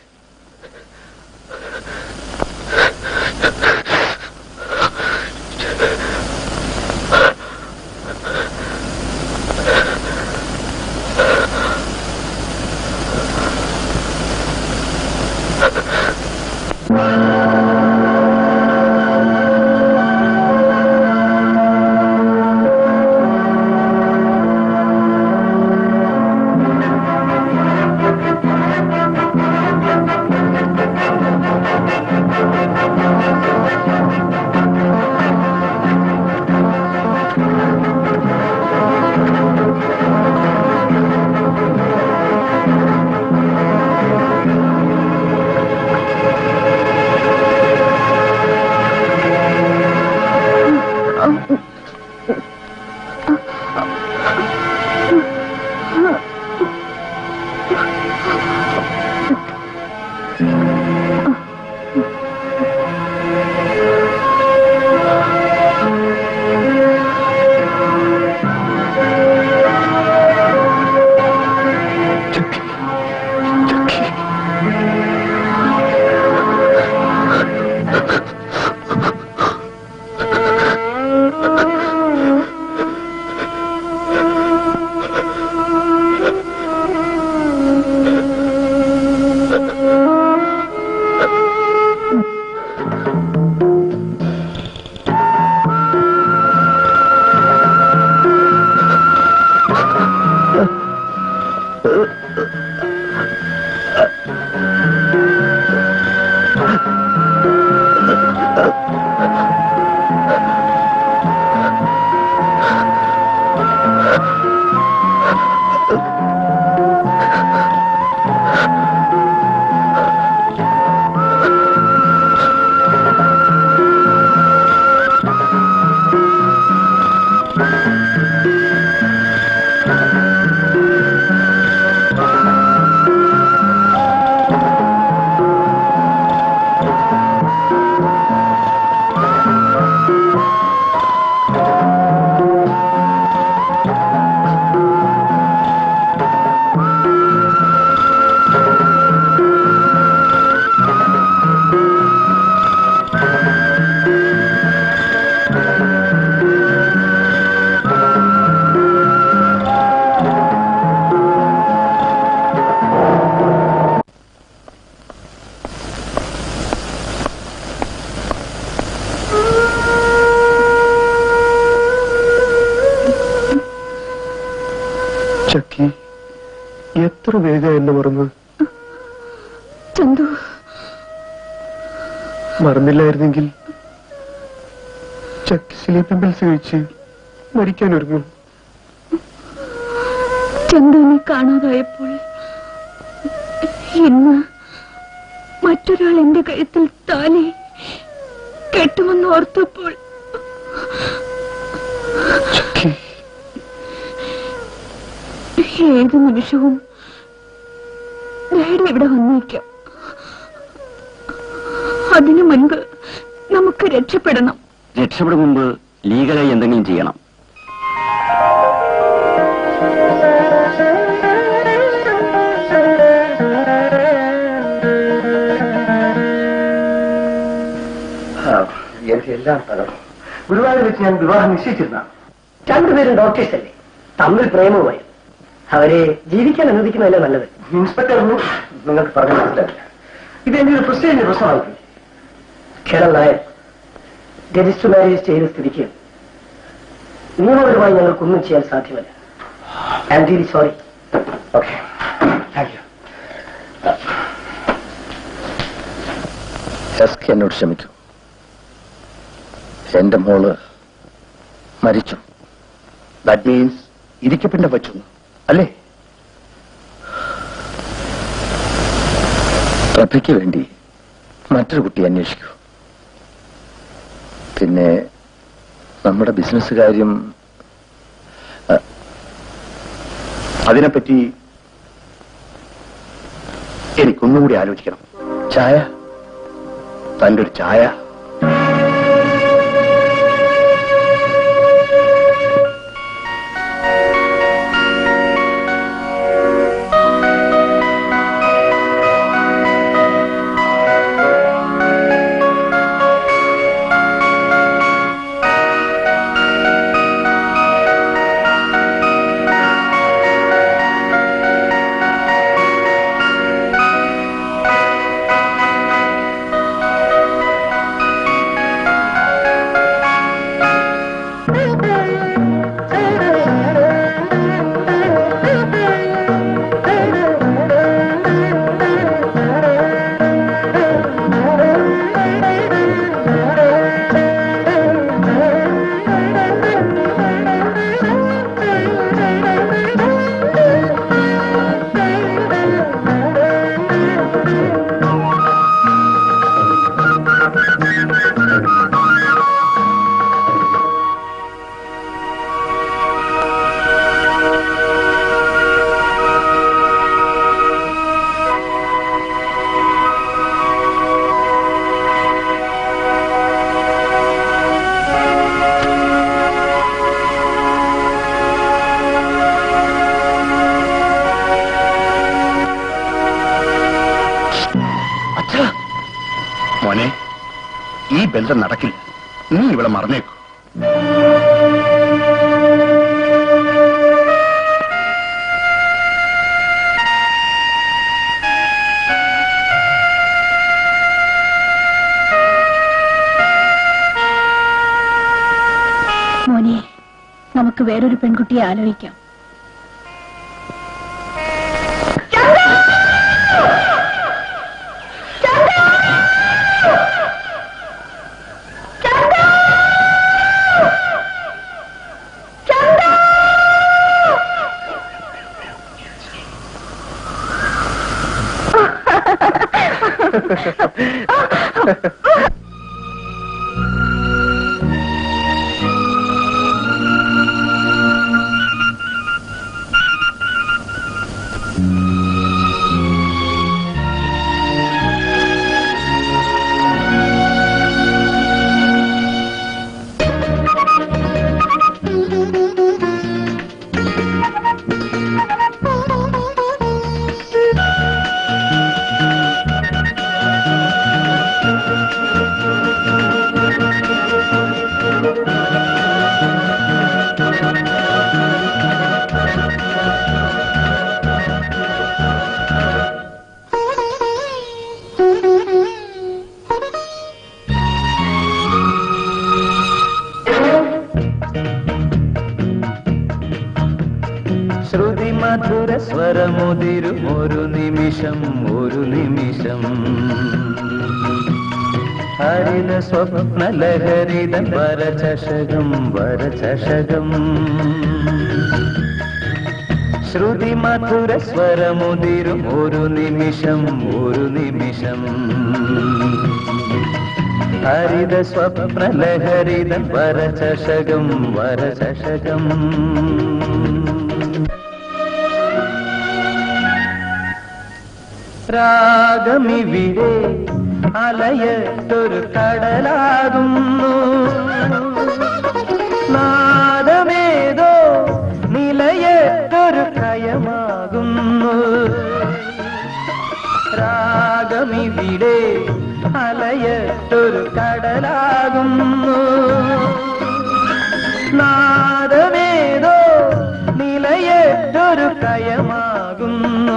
ചക്കി എത്ര വേഗം എന്നെ മറന്നു ചന്തു മറന്നില്ലായിരുന്നെങ്കിൽ ചക്കി സ്ലീപ്പിംഗ് പിൽസ് കഴിച്ച് മരിക്കാൻ ഒരുങ്ങും ചന്തുവിനെ കാണാതായപ്പോൾ ഇന്ന് മറ്റൊരാൾ എന്റെ കഴുത്തിൽ താലി കെട്ടുമെന്ന് ഓർത്തപ്പോൾ ചക്കി ഏത് നിമിഷവും ഡാഡി ഇവിടെ വന്നേക്കാം അതിനു മുൻപ് നമുക്ക് രക്ഷപ്പെടണം രക്ഷപ്പെടും മുമ്പ് ലീഗലായി എന്തെങ്കിലും ചെയ്യണം എനിക്ക് എല്ലാം തകർന്നു ഗുരുവായൂർ വെച്ച് ഞാൻ വിവാഹം നിശ്ചയിച്ചിരുന്ന രണ്ടുപേരും ഡോക്ടേഴ്സ് അല്ലേ തമ്മിൽ പ്രേമവുമായി അവരെ ജീവിക്കാൻ അനുവദിക്കുന്നതല്ലേ നല്ലത് ഇൻസ്പെക്ടർ നിങ്ങൾക്ക് പറഞ്ഞു മനസ്സിലാക്കില്ല ഇത് എന്റെ ഒരു പ്രസ്റ്റേജിന്റെ പ്രശ്നമായി കേരള നായർ രജിസ്റ്റർ മാരേജ് ചെയ്ത സ്ഥിതിക്ക് നിയമപരമായി ഞങ്ങൾക്കൊന്നും ചെയ്യാൻ സാധ്യമല്ല I am really sorry okay thank you SK എന്നോട് ക്ഷമിക്കൂ എന്റെ മോള് മരിച്ചു ദാറ്റ് മീൻസ് ഇരിക്കപ്പിണ്ട വച്ചു അല്ലേ പ്രഭയ്ക്ക് വേണ്ടി മറ്റൊരു കുട്ടി അന്വേഷിക്കൂ പിന്നെ നമ്മുടെ ബിസിനസ് കാര്യം അതിനെപ്പറ്റി എനിക്കൊന്നുകൂടി ആലോചിക്കണം ചായ തന്റെ ഒരു ചായ മോനെ ഈ ബന്ധം നടക്കില്ല നീ ഇവിടെ മറന്നേക്കൂ മോനെ നമുക്ക് വേറൊരു പെൺകുട്ടിയെ ആലോചിക്കാം ശ്രുതി മധുര സ്വരമുതിരും ഒരു നിമിഷം ഒരു നിമിഷം ഹരിത സ്വപ്ന ലഹരിത വരചഷകം വരചഷകം ശ്രുതി മധുര സ്വരമുതിരും ഒരു നിമിഷം ഒരു നിമിഷം ഹരിത സ്വപ്ന ലഹരിത വരചഷകം വരചഷകം രാഗമിവിടെ അലയത്തൊരു കടലാകുന്നു നാദമേതോ നിലയത്തൊരു കയമാകുന്നു രാഗമിവിടെ അലയത്തൊരു കടലാകുന്നു നാദമേതോ നിലയത്തൊരു കയമാകുന്നു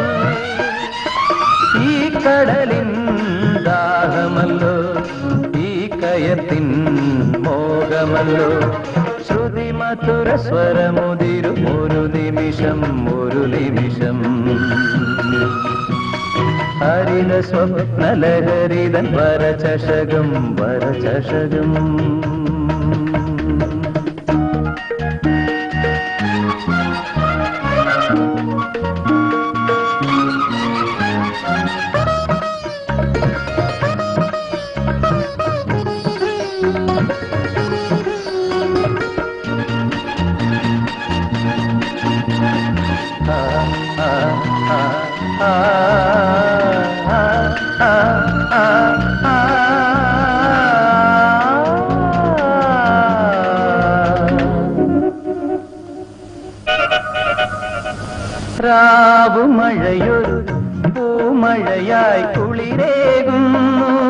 ഈ കടലിൻ ദാഹമല്ലോ ഈ കയത്തിൻ മോഹമല്ലോ ശ്രുതി മധുര സ്വരമുതിരും ഒരു നിമിഷം ഒരു നിമിഷം ഹരിത സ്വപ്ന ലഹരിതൻ വരചഷകം വരചഷകം രാവുമഴയൊരു പൂമഴയായി കുളിരേകുന്നു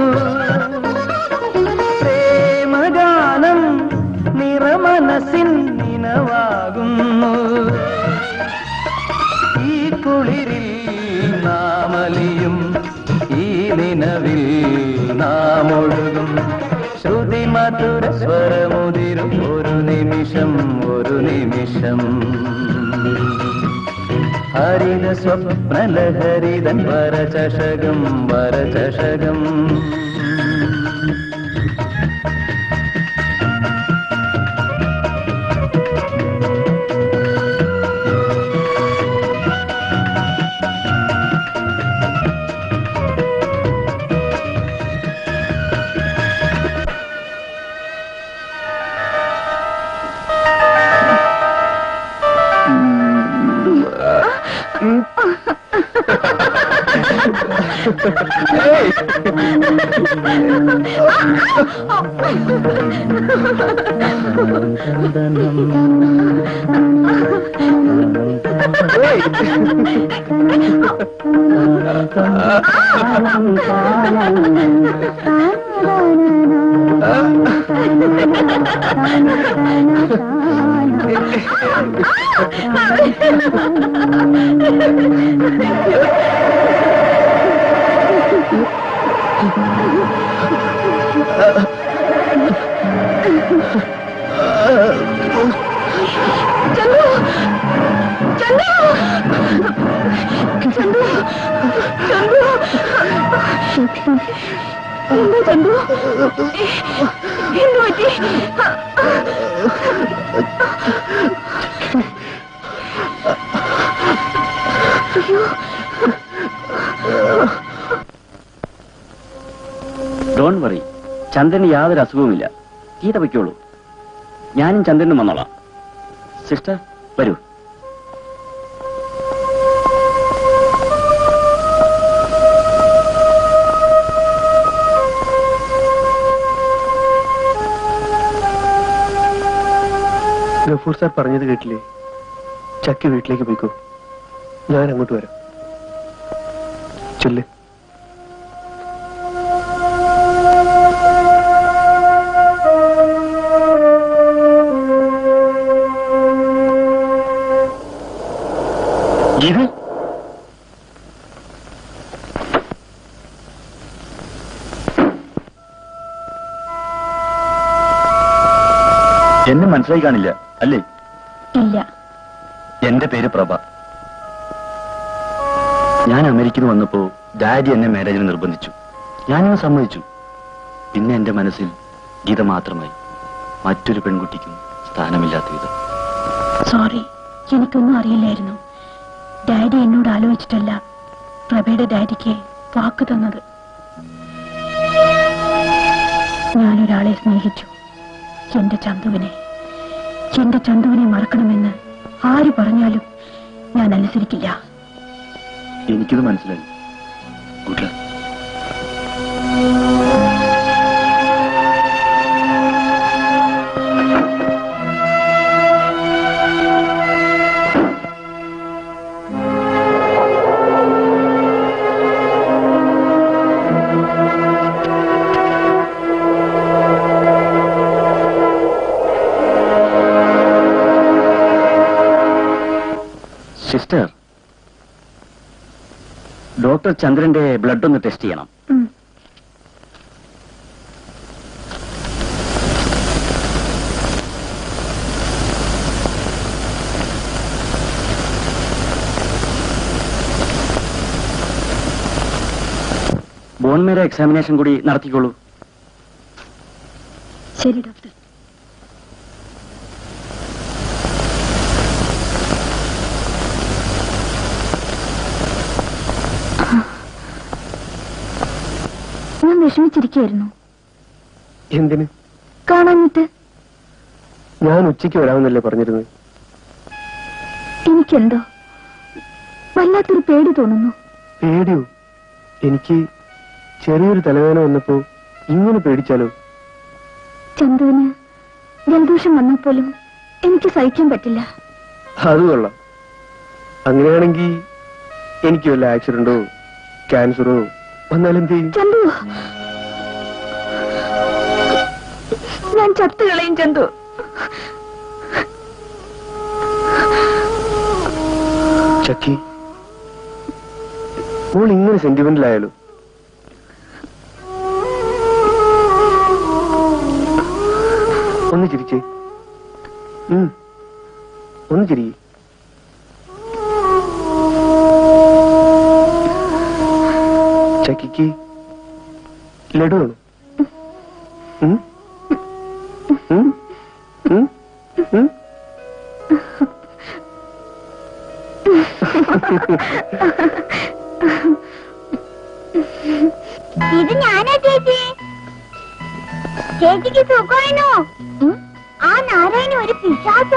പ്രേമഗാനം നിറമനസിൻ നിനവാകുന്നു ഈ കുളിരിൽ നാമലിയും ഈ നിലവിൽ നാം ഒഴുകും ശ്രുതി മധുര സ്വരമുതിരും ഒരു നിമിഷം ഒരു നിമിഷം ഹരിത സ്വപ്നലഹരിതൻ വരചഷകം വരചഷകം എന്താ ചന്തു എന്ത് പറ്റി ഡോൺ വറി ചന്ദ്രന് യാതൊരു അസുഖവുമില്ല ഗീത വയ്ക്കോളൂ ഞാനും ചന്ദ്രനും വന്നോളാം സിസ്റ്റർ വരൂ ഗഫൂർ സാർ പറഞ്ഞത് കേട്ടില്ലേ ചക്കി വീട്ടിലേക്ക് പോയിക്കോ ഞാൻ അങ്ങോട്ട് വരാം ചെല്ല് ഇത് എന്നെ മനസ്സിലായി കാണില്ല അല്ലേ ഇല്ല എന്റെ പേര് പ്രഭ ഞാൻ അമേരിക്കയിൽ വന്നപ്പോ ഡാഡി എന്നെ മാരേജിന് നിർബന്ധിച്ചു ഞാനങ്ങ് സമ്മതിച്ചു പിന്നെ എന്റെ മനസ്സിൽ ഗീത മാത്രമായി മറ്റൊരു പെൺകുട്ടിക്കും സ്ഥാനമില്ലാത്ത വിധം സോറി എനിക്കൊന്നും അറിയില്ലായിരുന്നു ഡാഡി എന്നോട് ആലോചിച്ചിട്ടല്ല പ്രഭയുടെ ഡാഡിക്ക് വാക്ക് തന്നത് ഞാനൊരാളെ സ്നേഹിച്ചു എന്റെ ചന്തുവിനെ എന്റെ ചന്തുവിനെ മറക്കണമെന്ന് ആര് പറഞ്ഞാലും ഞാൻ അനുസരിക്കില്ല എനിക്കിത് മനസ്സിലായി ഗുഡ് ലക്ക് സിസ്റ്റർ ഡോക്ടർ ചന്ദ്രന്റെ ബ്ലഡ് ഒന്ന് ടെസ്റ്റ് ചെയ്യണം ഉം. ബോൺമേര എക്സാമിനേഷൻ കൂടി നടത്തിക്കോളൂ ശരി ഡോക്ടർ ഞാൻ വിഷമിച്ചിരിക്കുകയായിരുന്നു എന്തിന് കാണാഞ്ഞിട്ട് ഞാൻ ഉച്ചയ്ക്ക് വരാമെന്നല്ലേ പറഞ്ഞിരുന്നത് എനിക്കെന്തോ വല്ലാത്തൊരു പേടി തോന്നുന്നു പേടിയോ എനിക്ക് ചെറിയൊരു തലവേദന വന്നപ്പോ ഇങ്ങനെ പേടിച്ചാലോ ചന്തുവിന് ജലദോഷം വന്നാൽ പോലും എനിക്ക് സഹിക്കാൻ പറ്റില്ല അത് കൊള്ളാം അങ്ങനെയാണെങ്കിൽ എനിക്ക് വല്ല ആക്സിഡന്റോ ക്യാൻസറോ വന്നാലെന്ത് ചെയ്യും ചന്തു ഞാൻ ചത്തു കളയും ചന്തു ചക്കി മോൾ ഇങ്ങനെ സെന്റിമെന്റൽ ആയാലോ ഒന്ന് ചിരിച്ചേ ഉം. ഒന്ന് ചിരി ചക്കിക്ക് ലഡു വേണോ ഉം? ഉം? ഉം? ഉം? ഇത് ഞാനാ ചേച്ചി ചേച്ചിക്ക് സുഖമാണോ ആ നാരായണ ഒരു പിശാച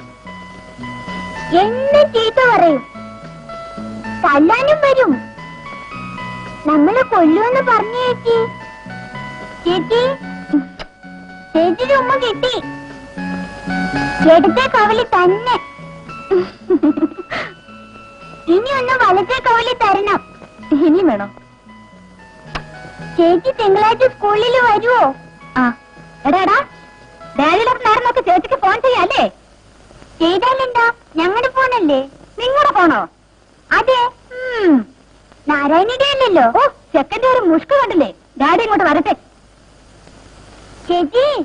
എന്ന് ചീത്ത പറയും തല്ലാനും വരും നമ്മളെ കൊല്ലുമെന്ന് പറഞ്ഞു ചേച്ചി ചേച്ചി ചേച്ചിയുടെ ഉമ്മ കിട്ടി എടുത്ത കവലി തന്നെ ഇനി ഒന്ന് വലത്തെ കവലി തരണം ഇനി വേണോ ചേച്ചി തിങ്കളാഴ്ച സ്കൂളിൽ വരുവോ ആ എടാടാ ഡാഡിയുടെ നേരം ചേച്ചിക്ക് ഫോൺ ചെയ്യാല്ലേ ചെയ്താലെന്താ ഞങ്ങളുടെ ഫോണല്ലേ നിങ്ങളുടെ ഫോണോ അതെ ഉം. നാരായണിയുടെ അല്ലല്ലോ ഓ സെക്കൻഡ് ഒരു മുഷ്ക് കണ്ടില്ലേ ഡാഡി ഇങ്ങോട്ട് വരട്ടെ ചേച്ചി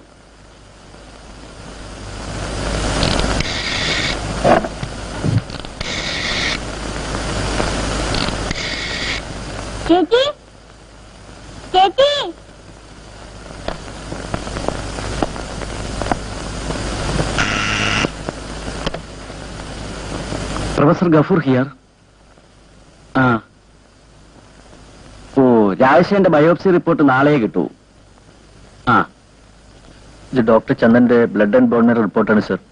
ചേച്ചി ചേച്ചി പ്രൊഫസർ ഗഫൂർ ഹിയർ ആ ഓ രാജശേഖരന്റെ ബയോപ്സി റിപ്പോർട്ട് നാളെ കിട്ടൂ ആ ഇത് ഡോക്ടർ ചന്ദന്റെ ബ്ലഡ് ആൻഡ് ബോണിന്റെ റിപ്പോർട്ടാണ് സർ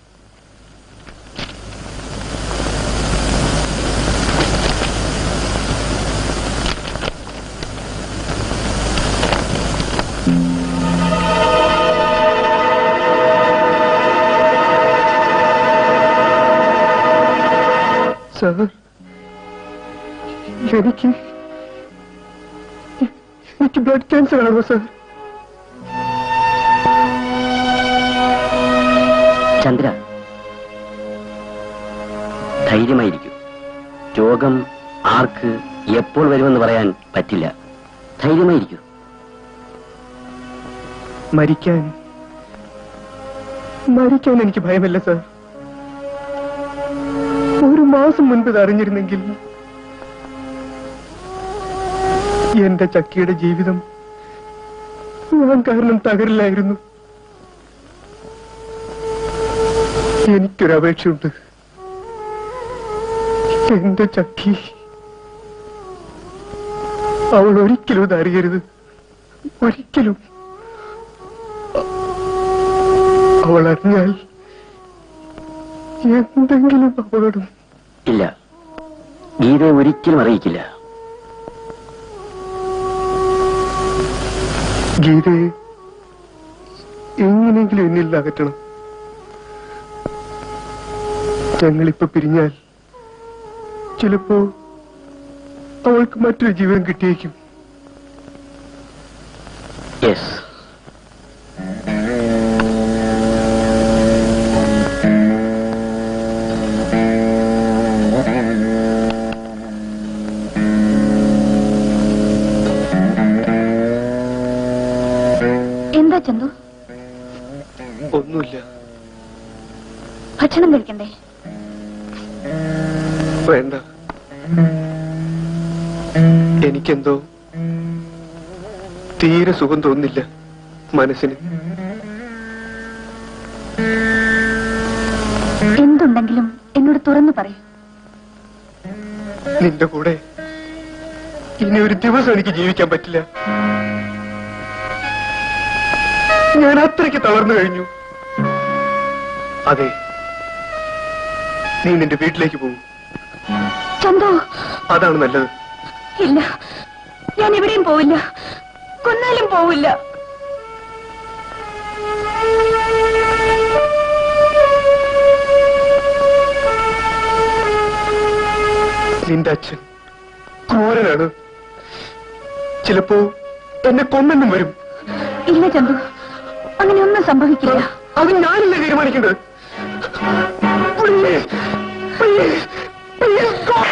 സാർ എനിക്ക് എനിക്ക് ബ്ലഡ് ക്യാൻസർ ആണോ സാർ ചന്ദ്ര ധൈര്യമായിരിക്കും രോഗം ആർക്ക് എപ്പോൾ വരുമെന്ന് പറയാൻ പറ്റില്ല ധൈര്യമായിരിക്കും മരിക്കാൻ മരിക്കാൻ എനിക്ക് ഭയമല്ല സാർ ഒരു മാസം മുൻപ് ഇത് അറിഞ്ഞിരുന്നെങ്കിൽ എന്റെ ചക്കിയുടെ ജീവിതം ഞാൻ കാരണം തകരില്ലായിരുന്നു എനിക്കൊരു അപേക്ഷയുണ്ട് എന്റെ ചക്കി അവൾ ഒരിക്കലും ഇത് അറിയരുത് ഒരിക്കലും അവൾ അറിഞ്ഞാൽ എന്തെങ്കിലും അപകടം ഇല്ല ഗീതയെ ഒരിക്കലും അറിയിക്കില്ല ഗീതയെ എങ്ങനെയെങ്കിലും എന്നിൽ നിന്ന് അകറ്റണം ഞങ്ങളിപ്പോ പിരിഞ്ഞാൽ ചിലപ്പോ അവൾക്ക് മറ്റൊരു ജീവിതം കിട്ടിയേക്കും യെസ് എന്താ ചന്തു ഒന്നുമില്ല ഭക്ഷണം കഴിക്കണ്ടേ വേണ്ട എനിക്കെന്തോ തീരെ സുഖം തോന്നുന്നില്ല മനസ്സിന് എന്തുണ്ടെങ്കിലും എന്നോട് തുറന്നു പറയൂ നിന്റെ കൂടെ ഇനി ഒരു ദിവസം എനിക്ക് ജീവിക്കാൻ പറ്റില്ല ഞാൻ അത്രയ്ക്ക് തളർന്നു കഴിഞ്ഞു അതെ നീ നിന്റെ വീട്ടിലേക്ക് പോകും ചന്തു അതാണ് നല്ലത് ഇല്ല ഞാൻ എവിടെയും പോവില്ല കൊന്നാലും പോവില്ല നിന്റെ അച്ഛൻ ക്രൂരനാണ് ചിലപ്പോ എന്നെ കൊന്നെന്നും വരും ഇല്ല ചന്തു അങ്ങനെ ഒന്നും സംഭവിക്കില്ല അത് ഞാനല്ലേ തീരുമാനിക്കേണ്ടത് Please, please, please, God.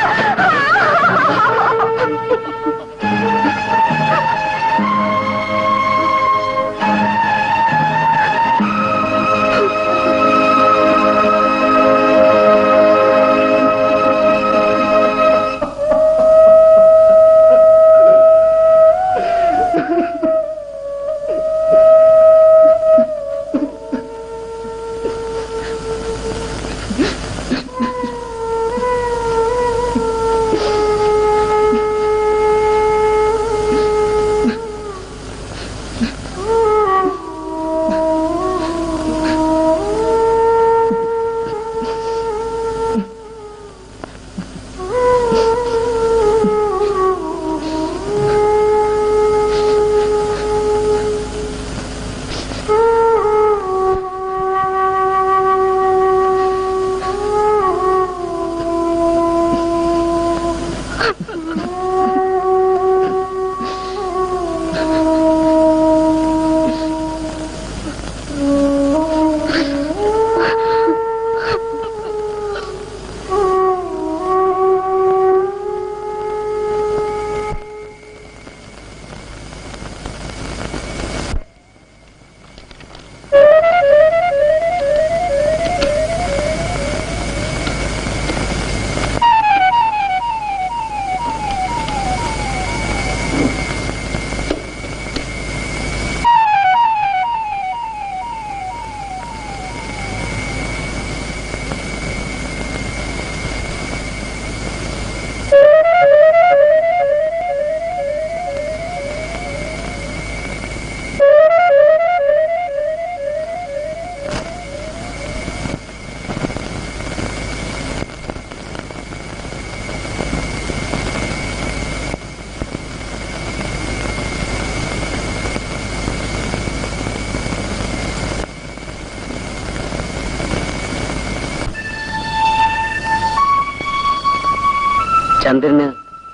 ചന്ദ്രന്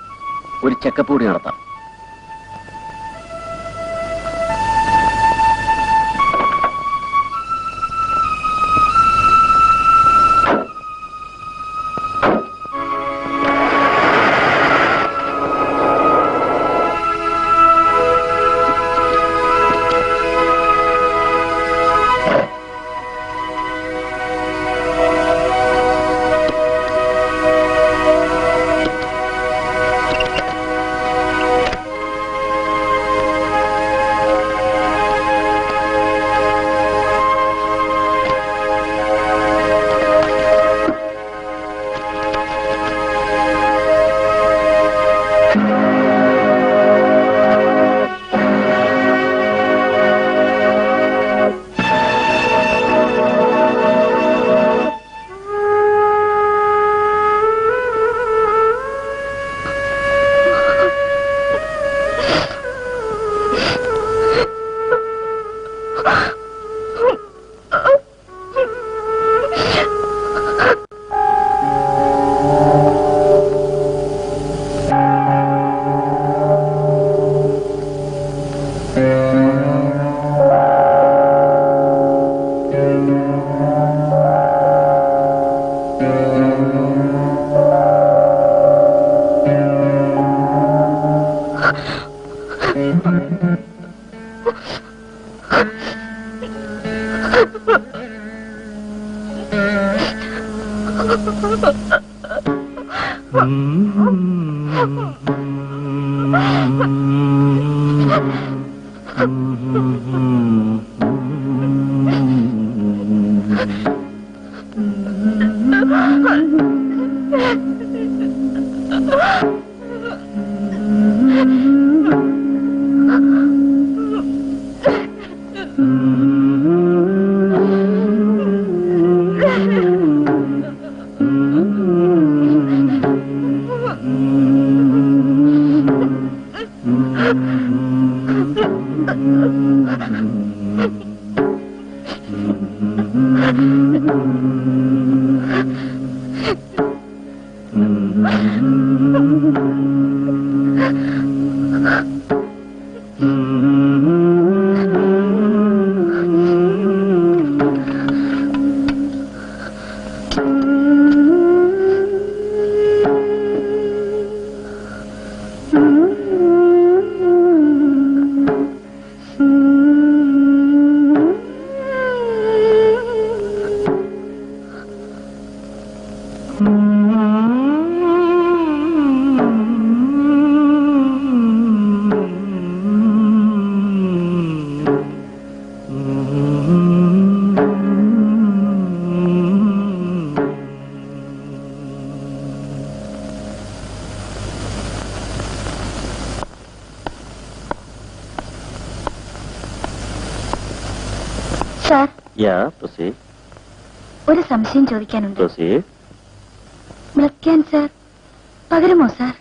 ഒരു ചെക്കപ്പ് കൂടി നടത്താം സാർ യാ പ്രൊസീഡ് ഒരു സംശയം ചോദിക്കാനുണ്ട് പ്രൊസീഡ് ബ്ലഡ് ക്യാൻസർ പകരുമോ സാർ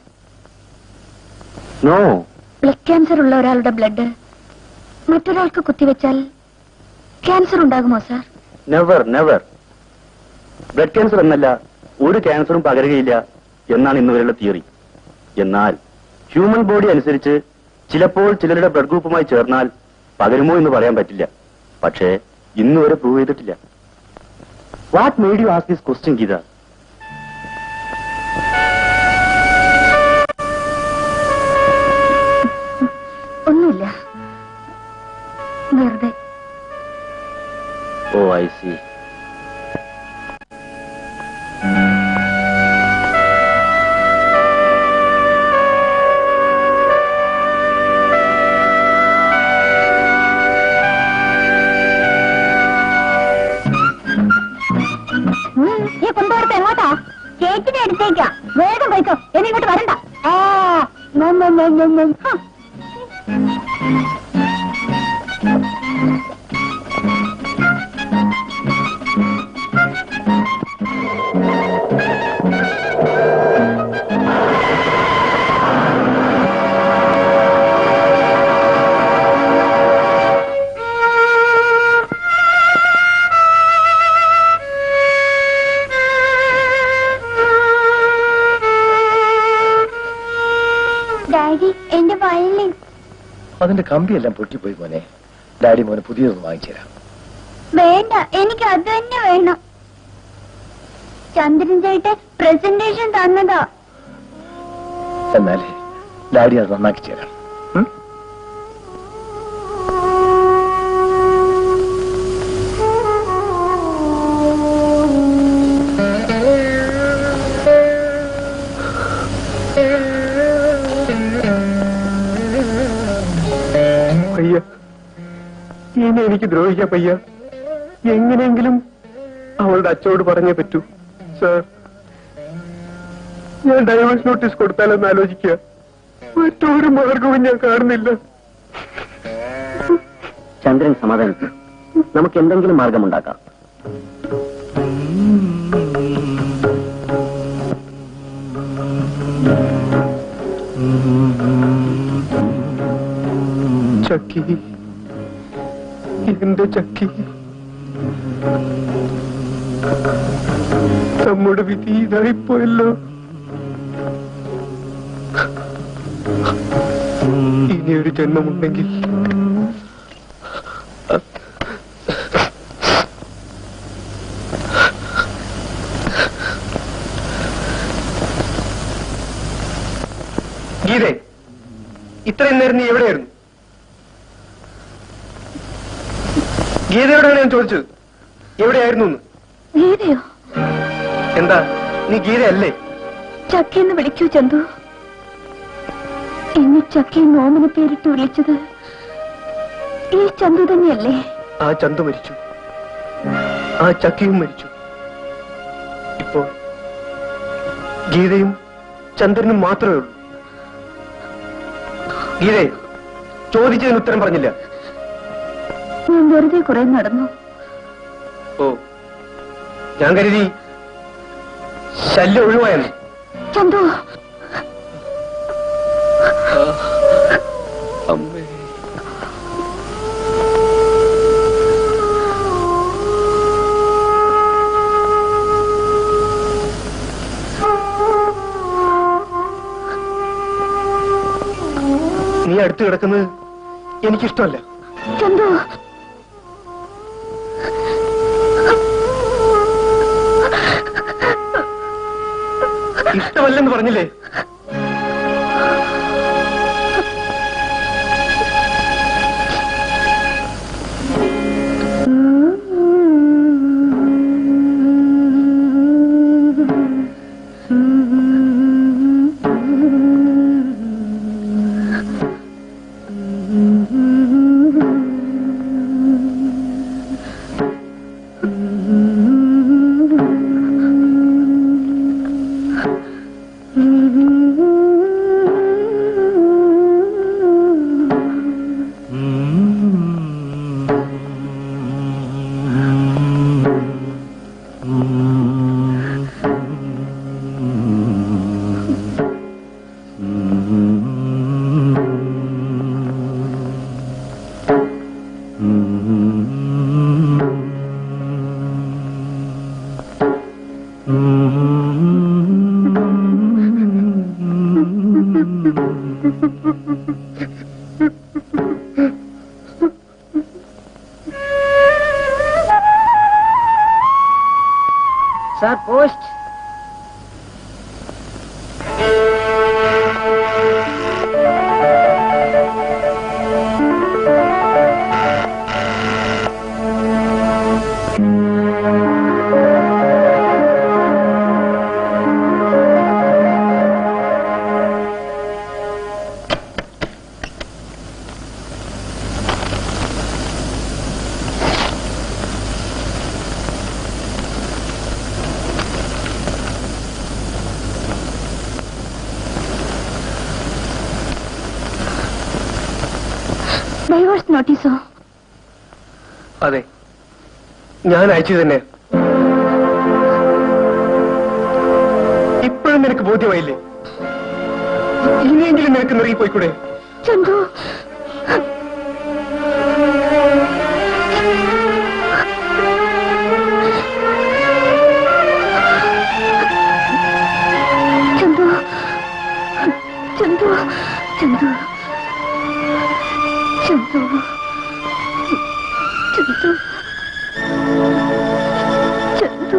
നോ ബ്ലഡ് ക്യാൻസർ ഉള്ള ഒരാളുടെ ബ്ലഡ് മറ്റൊരാൾക്ക് കുത്തിവെച്ചാൽ ക്യാൻസർ ഉണ്ടാകുമോ സാർ നെവർ നെവർ ബ്ലഡ് ക്യാൻസർ എന്നല്ല ഒരു ക്യാൻസറും പകരുകയില്ല എന്നാണ് ഇന്നുവരെയുള്ള തിയറി എന്നാൽ ഹ്യൂമൻ ബോഡി അനുസരിച്ച് ചിലപ്പോൾ ചിലരുടെ ബ്ലഡ് ഗ്രൂപ്പുമായി ചേർന്നാൽ പകരുമോ എന്ന് പറയാൻ പറ്റില്ല പക്ഷേ ഇന്നുവരെ പ്രൂവ് ചെയ്തിട്ടില്ല what made you ask this question Geetha ഒന്നുമില്ല വെറുതെ ഓ ഐ സി ഉം, ഈ കൊണ്ടുപോയിട്ട് എങ്ങോട്ടാ ചേച്ചിന്റെ അടുത്തേക്കാ വേഗം പോയിക്കോ എന്നെ ഇങ്ങോട്ട് വരണ്ട ആ, നം, നം, നം, നം, നം. ഹ. ഡാഡി എന്റെ വയലിൻ അതിന്റെ കമ്പിയെല്ലാം പൊട്ടിപ്പോയി മോനെ ഡാഡി മോനെ പുതിയതൊന്ന് വാങ്ങിച്ചു തരാം വേണ്ട എനിക്ക് അത് തന്നെ വേണം ചന്ദ്രൻ ചേട്ടൻ പ്രസന്റേഷൻ തന്നതാ എന്നാലേ ഡാഡി അത് നന്നാക്കി തരാം ഉം? പയ്യ ഇനി എനിക്ക് ദ്രോഹിക്കാൻ പയ്യ എങ്ങനെയെങ്കിലും അവളുടെ അച്ഛനോട് പറഞ്ഞേ പറ്റൂ സാർ ഞാൻ ഡൈവേഴ്സ് നോട്ടീസ് കൊടുത്താലെന്ന് ആലോചിക്കുക മറ്റൊരു മാർഗവും ഞാൻ കാണുന്നില്ല ചന്ദ്രൻ സമാധാനിച്ചു നമുക്ക് എന്തെങ്കിലും മാർഗമുണ്ടാക്കാം ചക്കി എന്റെ ചക്കി നമ്മുടെ വിധി ഇതായിപ്പോയല്ലോ ഇനിയൊരു ജന്മമുണ്ടെങ്കിൽ ഗീതേ ഇത്രയും നേരം നീ എവിടെയായിരുന്നു ഗീതയോടാണ് ഞാൻ ചോദിച്ചത് എവിടെയായിരുന്നു എന്ന് ഗീതയോ എന്താ നീ ഗീതയല്ലേ ചക്കി എന്ന് വിളിക്കൂ ചന്തു എന്നെ ചക്കി നോമിന് പേരിട്ട് വിളിച്ചത് ഈ ചന്തു തന്നെയല്ലേ ആ ചന്തു മരിച്ചു ആ ചക്കിയും മരിച്ചു ഇപ്പോൾ ഗീതയും ചന്ദ്രനും മാത്രമേ ഉള്ളൂ ഗീതേ ചോദിച്ചതിന് ഉത്തരം പറഞ്ഞില്ല ഞാൻ വെറുതെ കുറെ നടന്നു ഓ ഞാൻ കരുതി ശല്യം ഒഴിവായെന്ന് ചന്തു അമ്മേ അടുത്ത് കിടക്കുന്നത് എനിക്കിഷ്ടമല്ല ചന്തു ഇഷ്ടമല്ലെന്ന് പറഞ്ഞില്ലേ സാർ പോസ്റ്റ് ഡൈവേഴ്സ് നോട്ടീസോ അതെ ഞാൻ അയച്ചു തന്നെ ഇപ്പോഴും നിനക്ക് ബോധ്യമായില്ലേ ഇനിയെങ്കിലും നിനക്ക് നിറങ്ങി പോയിക്കൂടെ ചന്തു ചന്തു ചന്തു ചന്തു ചന്തു ചന്തു ചന്തു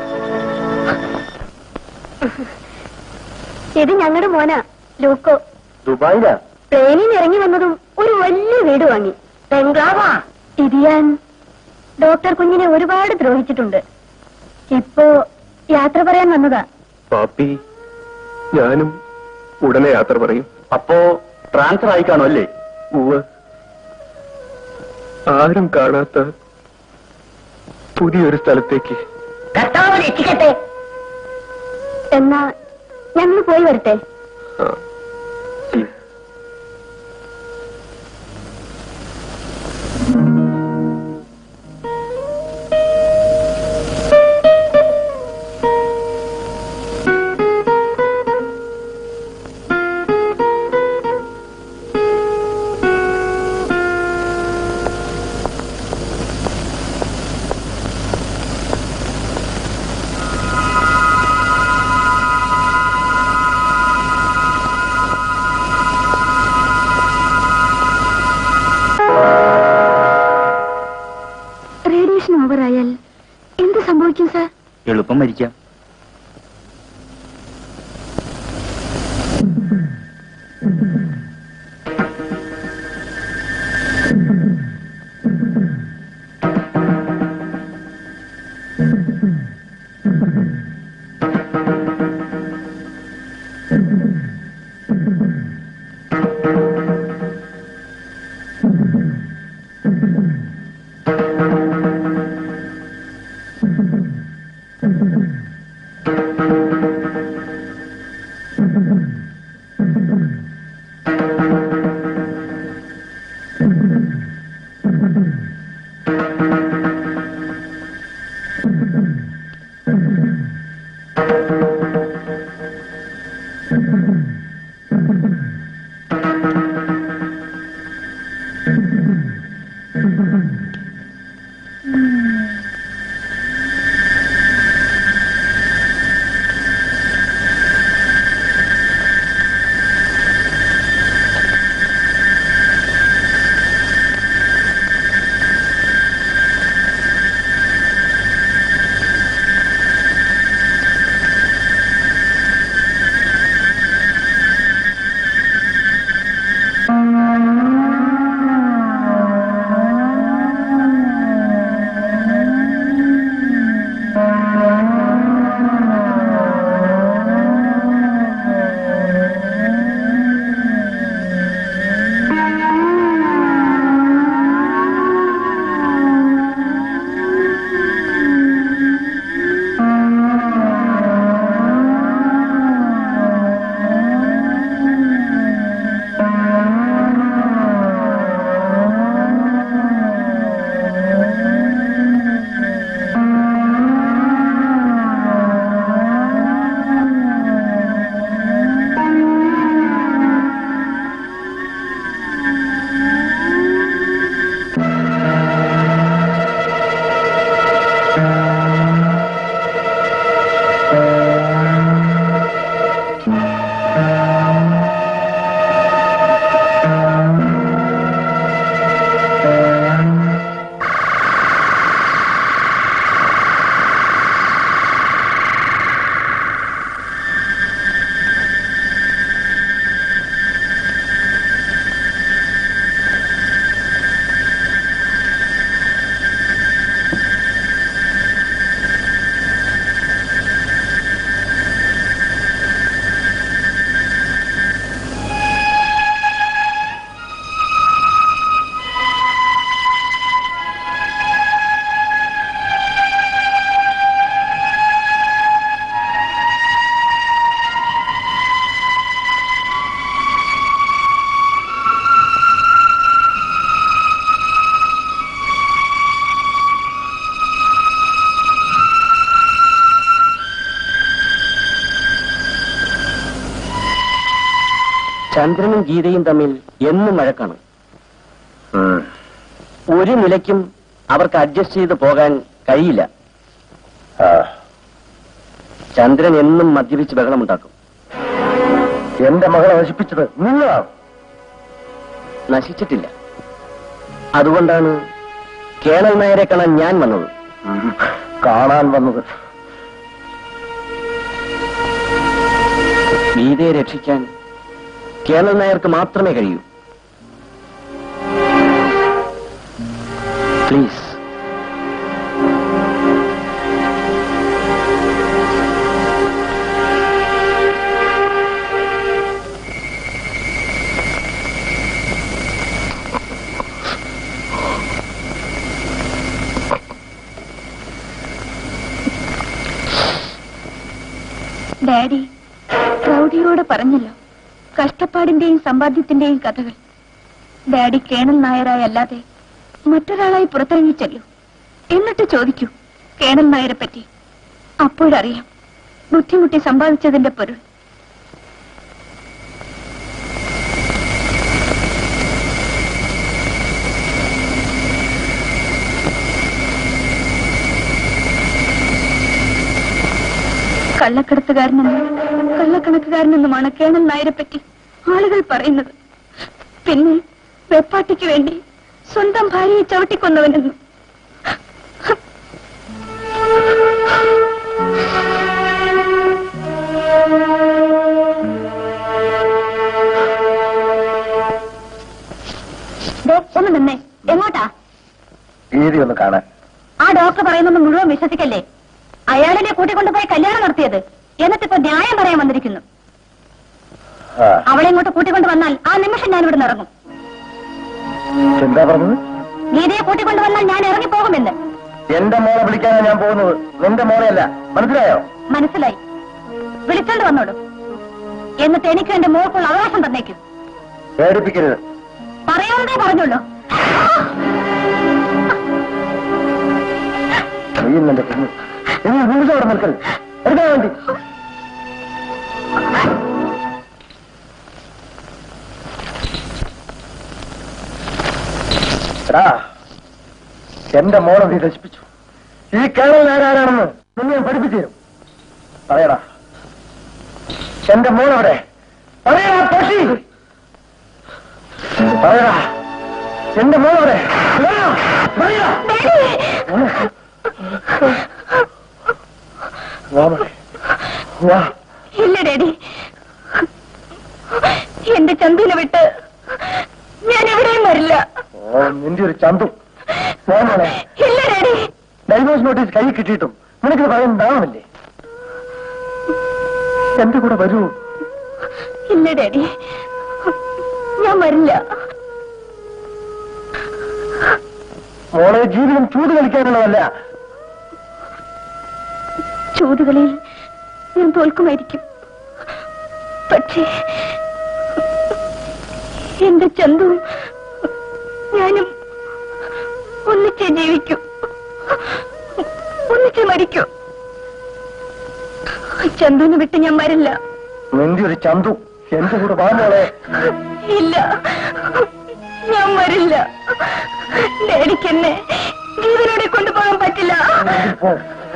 ഇത് ഞങ്ങളുടെ മോനാ ലൂക്കോ ദുബായിലാ പ്ലെയിനിൽ നിന്ന് ഇറങ്ങി വന്നതും ഒരു വലിയ വീട് വാങ്ങി ബംഗ്ലാവാ തിരിയാൻ ഡോക്ടർ കുഞ്ഞിനെ ഒരുപാട് ദ്രോഹിച്ചിട്ടുണ്ട് ഇപ്പോ യാത്ര പറയാൻ വന്നതാ പാപ്പി ഞാനും ഉടനെ യാത്ര പറയും അപ്പോ ട്രാൻസ്ഫർ ആയി കാണും അല്ലേ ഉവ് ആരും കാണാത്ത പുതിയൊരു സ്ഥലത്തേക്ക് കർത്താവ് രക്ഷിക്കട്ടെ എന്നാ ഞങ്ങൾ പോയി വരട്ടെ ആ. റേഡിയേഷൻ ഓവർ ആയാൽ എന്ത് സംഭവിക്കും സാർ എളുപ്പം മരിക്കാം ചന്ദ്രനും ഗീതയും തമ്മിൽ എന്നും വഴക്കാണ് ഉം. ഒരു നിലയ്ക്കും അവർക്ക് അഡ്ജസ്റ്റ് ചെയ്ത് പോകാൻ കഴിയില്ല ആ, ചന്ദ്രൻ എന്നും മദ്യപിച്ച് ബഹളമുണ്ടാക്കും എന്റെ മകളെ നശിപ്പിച്ചത് നിങ്ങളാണ് നശിച്ചിട്ടില്ല അതുകൊണ്ടാണ് കേണൽ നായരെ കാണാൻ ഞാൻ വന്നത് ഉം. കാണാൻ വന്നത് ഗീതയെ രക്ഷിക്കാൻ കേണൽ നായർക്ക് മാത്രമേ കഴിയൂ പ്ലീസ് ഡാഡി പ്രൗഢിയോട് പറഞ്ഞല്ലോ കഷ്ടപ്പാടിന്റെയും സമ്പാദ്യത്തിന്റെയും കഥകൾ ഡാഡി കേണൽ നായരായി അല്ലാതെ മറ്റൊരാളായി പുറത്തിറങ്ങിച്ചല്ലോ എന്നിട്ട് ചോദിക്കൂ കേണൽ നായരെ പറ്റി അപ്പോഴറിയാം ബുദ്ധിമുട്ടി സമ്പാദിച്ചതിന്റെ പൊരുൾ കള്ളക്കടത്തുകാരനെന്നും കള്ളക്കണക്കുകാരനെന്നുമാണ് കേണൽ നായരെ പറ്റി ആളുകൾ പറയുന്നത് പിന്നെ വെപ്പാട്ടിക്ക് വേണ്ടി സ്വന്തം ഭാര്യയെ ചവിട്ടിക്കൊന്നവനെന്നും ദേ, ഒന്ന് നിന്നേ എങ്ങോട്ടാ ഗീതി ഒന്ന് കാണാൻ ആ ഡോക്ടർ പറയുന്നത് മുഴുവൻ വിശ്വസിക്കല്ലേ അയാളിനെ കൂട്ടിക്കൊണ്ടുപോയി കല്യാണം നടത്തിയത് എന്നിട്ടിപ്പോ ന്യായം പറയാൻ വന്നിരിക്കുന്നു ആ, അവളെ ഇങ്ങോട്ട് കൂട്ടിക്കൊണ്ട് വന്നാൽ ആ നിമിഷം ഞാൻ ഇവിടെ ഇറങ്ങും എന്താ പറഞ്ഞത് ഗീതയെ കൂട്ടിക്കൊണ്ട് വന്നാൽ ഞാൻ ഇറങ്ങിപ്പോകുമെന്ന് എന്റെ മോളെ വിളിക്കാനാണ് ഞാൻ പോകുന്നത് നിന്റെ മോളെയല്ല മനസ്സിലായോ മനസ്സിലായി വിളിച്ചോണ്ട് വന്നോളൂ എന്നിട്ട് എനിക്കും എന്റെ മോൾക്കുള്ള അവകാശം തന്നേക്കും പേടിപ്പിക്കരുത് പറയാവുന്നതേ പറഞ്ഞുള്ളൂ നീ എന്റെ കുഞ്ഞു നീ നിമിഷം നിൽക്കരുത് എടുക്കാൻ വേണ്ടി എടാ എന്റെ മോളെ നീ നശിപ്പിച്ചു ഈ കേരളം ആരാണെന്ന് നിന്നെ ഞാൻ പഠിപ്പിച്ചു തരും പറയടാ എന്റെ മോളെവിടെ പറയടാ പശി പറയടാ എന്റെ മോളെവിടെ പറയടാ, പറയടാ മോളെ. വാ മോളെ. വാ ഇല്ല ഡാഡി എന്റെ ചന്തുവിനെ വിട്ട് ഞാൻ എവിടെയും വരില്ല ഓ നിന്റെ ഒരു ചന്തു വാ മോളെ ഇല്ല ഡാഡി ഡൈവോഴ്സ് നോട്ടീസ് കൈ കിട്ടിയിട്ടും നിനക്ക് പറയാൻ ദാഹമില്ലേ എന്റെ കൂടെ വരൂ ഇല്ല ഡാഡി ഞാൻ വരില്ല മോളെ ജീവിതം ചൂട് കളിക്കാനുള്ളതല്ല ചൂതുകളിൽ ഞാൻ തോൽക്കുമായിരിക്കും പക്ഷേ എന്റെ ചന്തുവും ഞാനും ഒന്നിച്ചേ ജീവിക്കൂ ഒന്നിച്ചേ മരിക്കൂ ചന്തുവിനെ വിട്ട് ഞാൻ വരില്ല നിന്റെ ഒരു ചന്തു എന്റെ കൂടെ വാ മോളെ ഇല്ല ഞാൻ വരില്ല ഡാഡിക്ക് എന്നെ ജീവനോടെ കൊണ്ടുപോകാൻ പറ്റില്ല പോ.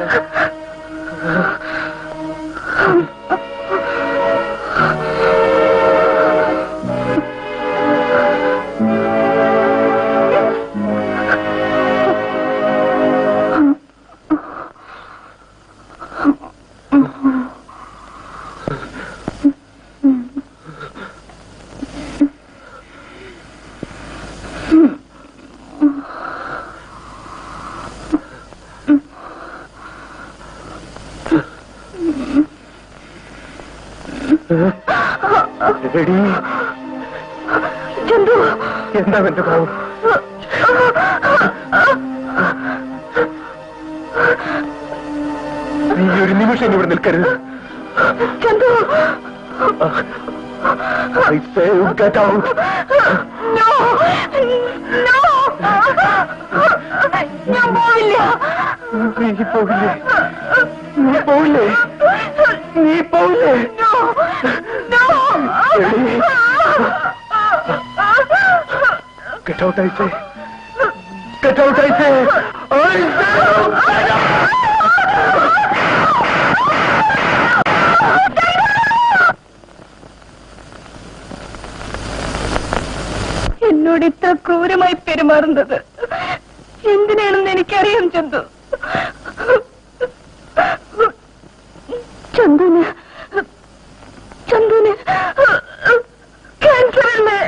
എടീ, ചന്തു എന്താ എന്റെ ഭാവം നീ ഒരു നിമിഷം ഇനി ഇവിടെ നിൽക്കരുത് Chandu I say you get out. No! No! ഞാൻ പോവില്ല നീ പോകില്ലേ നീ പോകില്ലേ നീ പോകില്ലേ No! No! എടീ, Get out, I say. Get out, I say. I say. എന്നോട് ഇത്ര ക്രൂരമായി പെരുമാറുന്നത് എന്തിനാണെന്ന് എനിക്കറിയാം ചന്തു ചന്തുന് ചന്തുന് ക്യാൻസർ അല്ലേ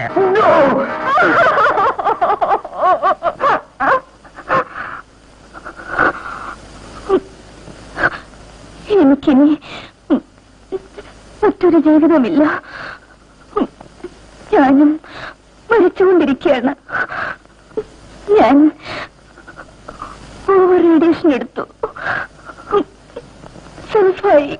എനിക്കിനി മറ്റൊരു ജീവിതമില്ല ഞാനും മരിച്ചുകൊണ്ടിരിക്കുകയാണ് ഞാൻ ഓവർ റേഡിയേഷൻ എടുത്തു സെൽഫായി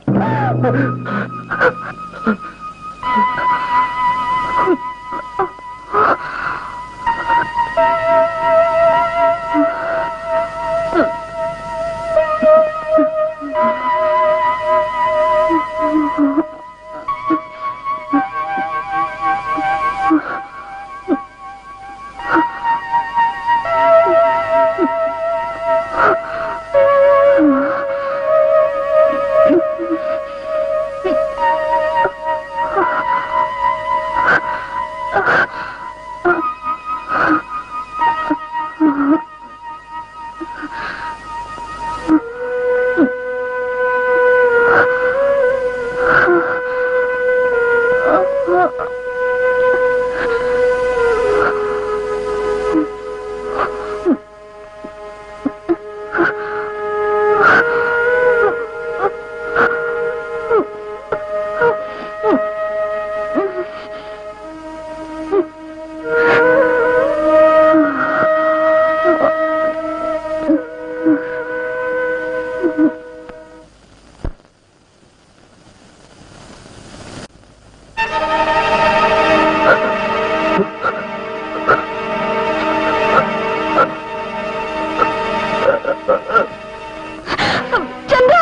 ചന്ദ്ര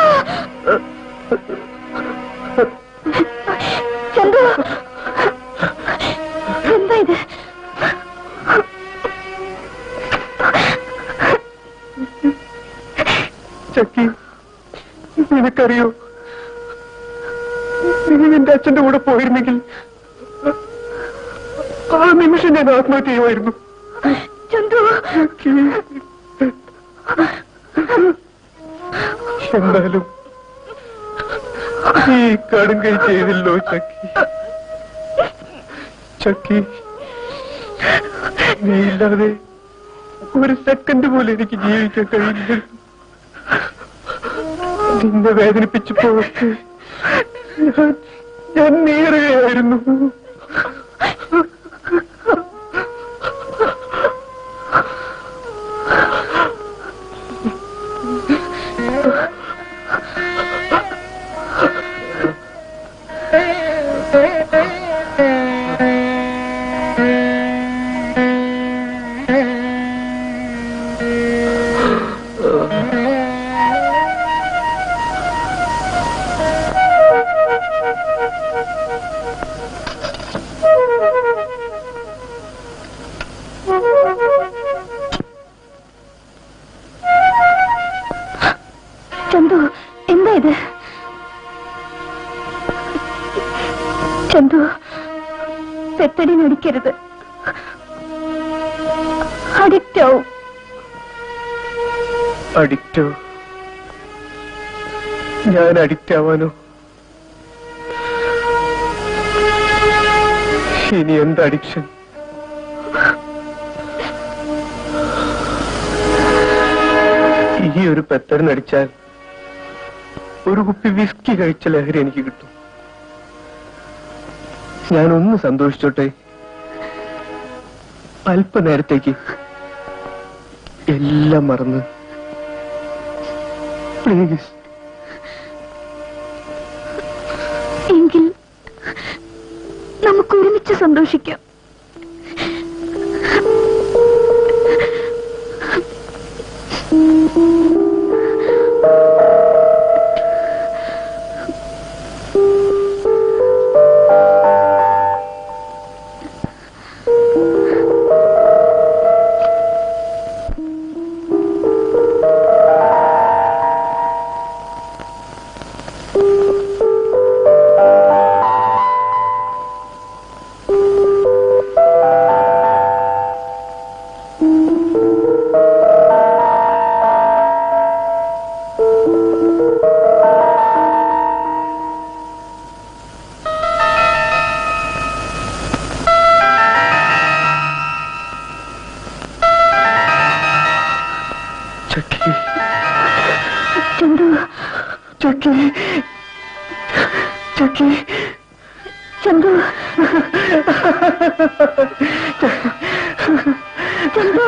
ചന്ദ്ര എന്താ ഇത് ചക്കി നിനക്കറിയോ നീ നിന്റെ അച്ഛന്റെ കൂടെ പോയിരുന്നെങ്കിൽ ആ നിമിഷം ഞാൻ ആത്മഹത്യ ചെയ്യുമായിരുന്നു ചന്ദ്രു ചക്കി എന്നാലും ഈ കടുങ്കൈ ചെയ്തില്ലോ ചക്കി ചക്കി നീ ഇല്ലാതെ ഒരു സെക്കൻഡ് പോലും എനിക്ക് ജീവിക്കാൻ കഴിയില്ല നിന്നെ വേദനിപ്പിച്ചപ്പോഴൊക്കെ ഞാൻ ഞാൻ നീറുകയായിരുന്നു ചന്തു എന്താ ഇത് ചന്തു പെത്തടി നടിക്കരുത് അഡിക്റ്റ് ആവും അഡിക്റ്റോ ഞാൻ അഡിക്റ്റ് ആവാനോ ഇനി എന്ത് അഡിക്ഷൻ ഈ ഒരു പെത്തറിനടിച്ചാൽ ഒരു കുപ്പി വിസ്കി കഴിച്ച ലഹരി എനിക്ക് കിട്ടും ഞാനൊന്ന് സന്തോഷിച്ചോട്ടെ അല്പനേരത്തേക്ക് എല്ലാം മറന്ന് പ്ലീസ് എങ്കിൽ നമുക്ക് ഒരുമിച്ച് സന്തോഷിക്കാം ചന്തു ചക്കി ചക്കി ചന്തു ചന്തു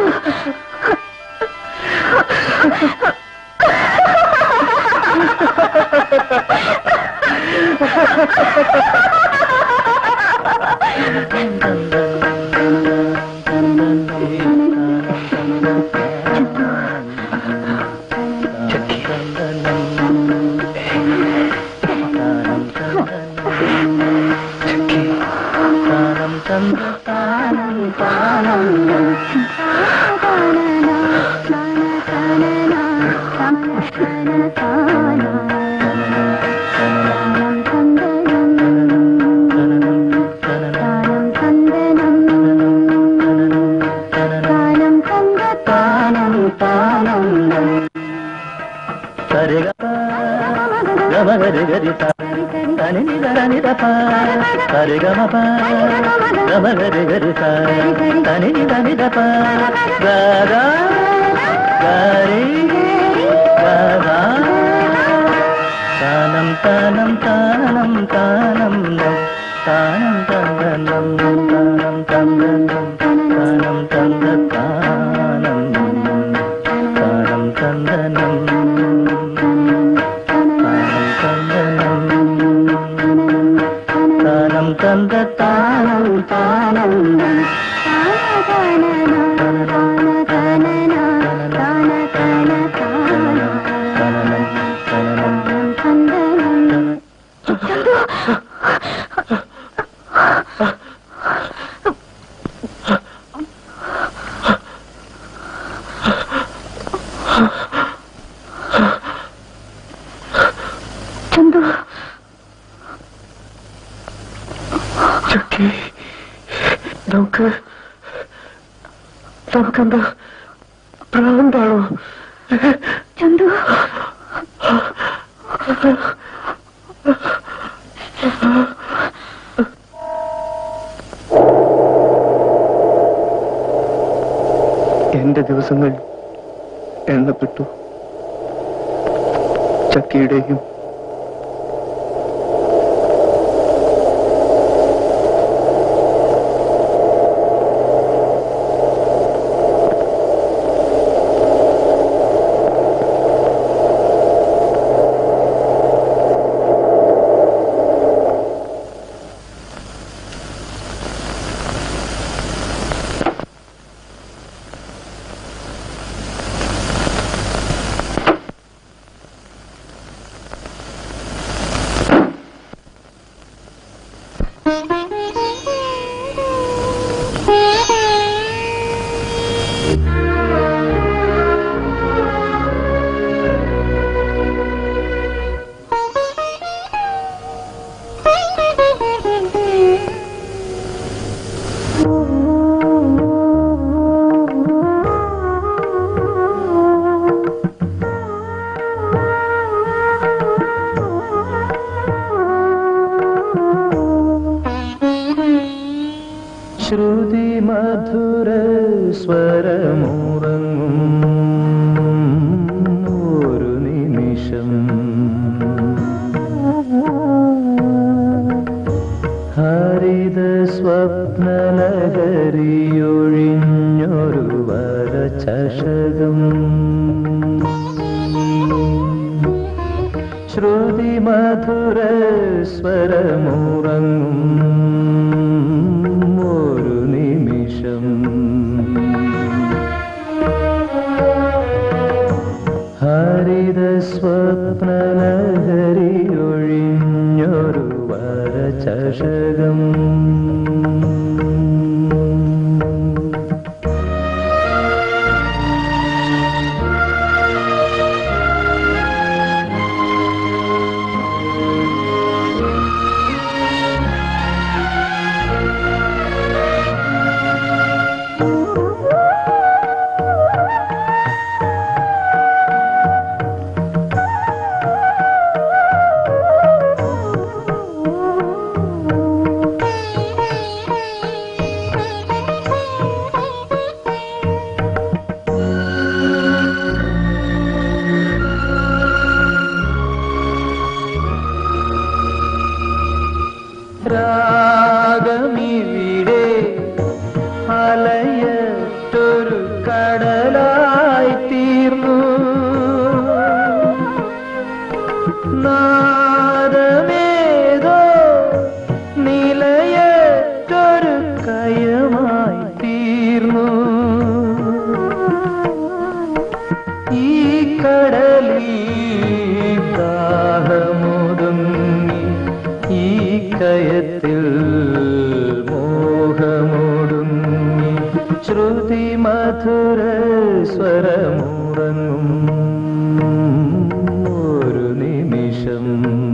താനം താനം താനം താനം താനം തന്നം താനം തന്നം താനം തന്ത താനം താനം തന്ദനം താനം തന്ദനം താനം തന്ത താനം താനം തനനം തനനം ചന്തു ചക്കി നമുക്ക് നമുക്കെന്താ പ്രാന്താണോ ചന്തു എന്റെ ദിവസങ്ങൾ എണ്ണപ്പെട്ടു ചക്കിയുടെയും ശ്രുതി മധുര സ്വരമുറങ്ങും ഒരു നിമിഷം ഹരിത സ്വപ്നലഹരിയൊഴിഞ്ഞൊരു വര ചഷകം ശ്രുതി മധുര സ്വരമുറങ്ങും ഒരു നിമിഷം ഹരിത സ്വപ്നലഹരിയൊഴിഞ്ഞൊരു വര ചഷകം ദാഹമൊടുങ്ങി ഈ കയത്തിൽ മോഹമൊടുങ്ങി ശ്രുതി മധുര സ്വരമുറങ്ങും ഒരു നിമിഷം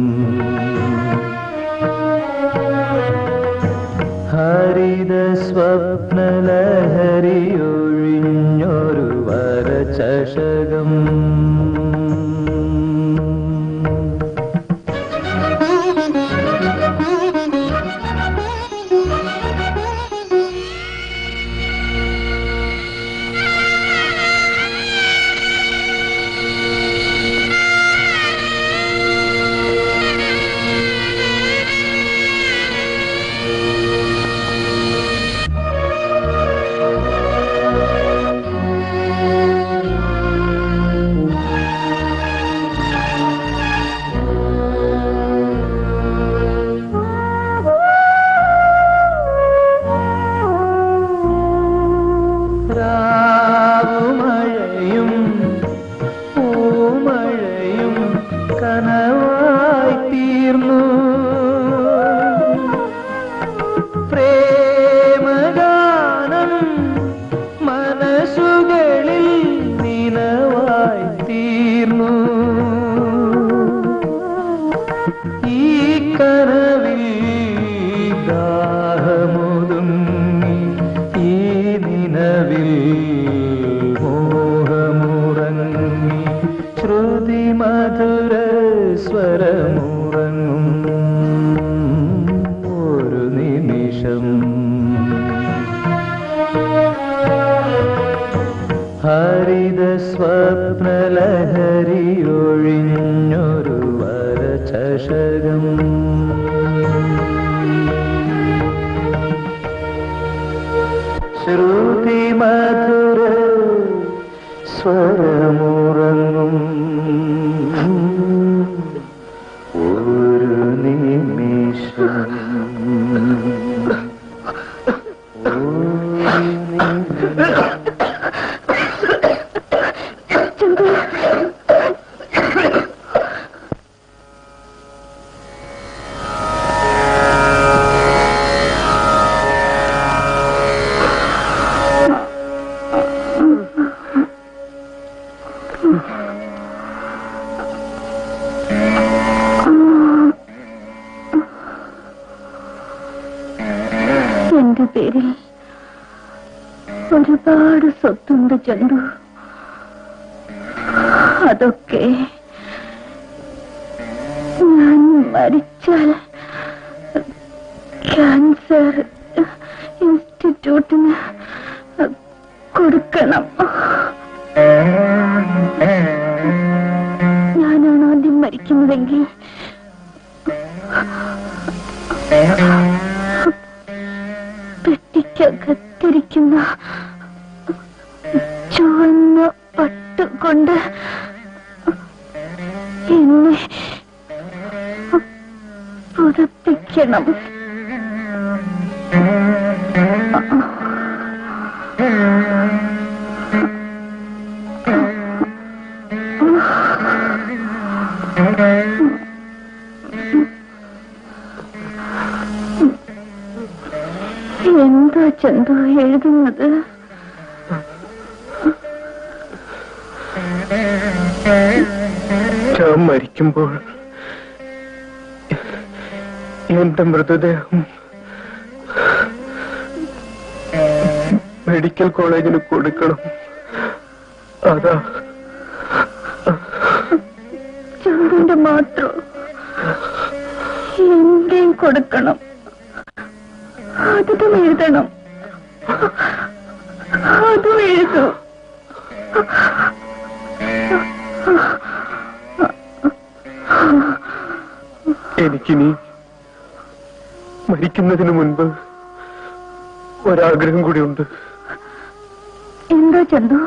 ഹരിത സ്വപ്നലഹരിയൊഴിഞ്ഞൊരു വരചഷകം രാവുമഴയും പൂമഴയും കനവായി തീർന്നു പ്രേമഗാനം മനസ്സുകളിൽ നിലവായി തീർന്നു ഈ കനവിൽ ദാഹമൊതുങ്ങി ഈ നിലവിൽ മോഹമുറങ്ങി ശ്രുതി മധുര സ്വരമുറങ്ങും ഒരു നിമിഷം ഹരിത സ്വപ്നലഹരിയൊഴിഞ്ഞൊരു വരചഷകം ശ്രുതി മധുര സ്വരമുറങ്ങും ഒരു നിമിഷം ഒരു നിമിഷം എന്റെ പേരിൽ ഒരുപാട് സ്വത്തുണ്ട് ചന്തു അതൊക്കെ ഞാൻ മരിച്ചാൽ ക്യാൻസർ ഇൻസ്റ്റിറ്റ്യൂട്ടിന് കൊടുക്കണം ഞാനാണ് ആദ്യം മരിക്കുന്നതെങ്കിൽ പെട്ടിക്കകത്തിരിക്കുന്ന ചുവന്ന പട്ടുകൊണ്ട് എന്നെ പുതപ്പിക്കണം എന്താ ചന്തു എഴുതുന്നത് ഞാൻ മരിക്കുമ്പോൾ എന്റെ മൃതദേഹം മെഡിക്കൽ കോളേജിന് കൊടുക്കണം അതാ ചന്തുന്റെ മാത്രം എന്റെയും കൊടുക്കണം അതും എഴുതണം അതും എഴുതൂ എനിക്കിനി മരിക്കുന്നതിന് മുൻപ് ഒരാഗ്രഹം കൂടിയുണ്ട് എന്താ ചന്തു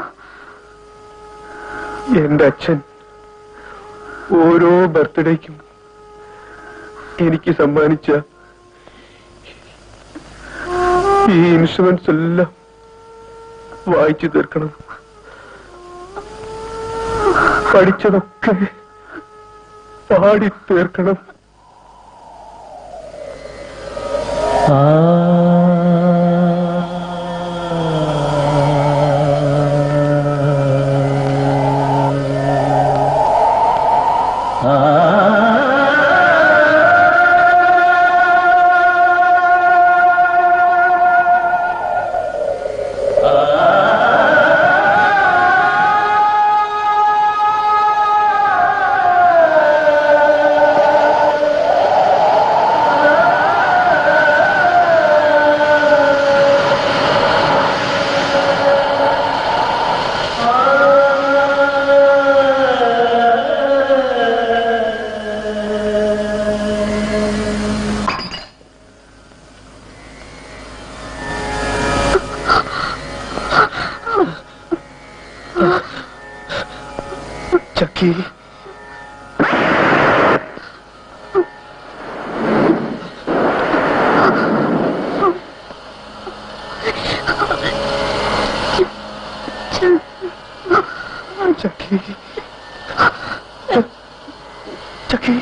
എന്റെ അച്ഛൻ ഓരോ ബർത്ത്ഡേക്കും എനിക്ക് സമ്മാനിച്ച ഈ ഇൻഷുറൻസ് എല്ലാം വായിച്ചു തീർക്കണം പഠിച്ചതൊക്കെ പാടി തീർക്കണം ചക്കി ചക്കി ചക്കി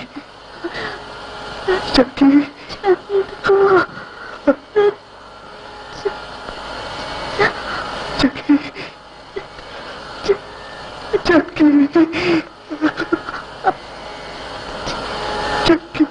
ചക്കി ചക്കി ചക്കി ചക്കി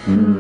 ഉം.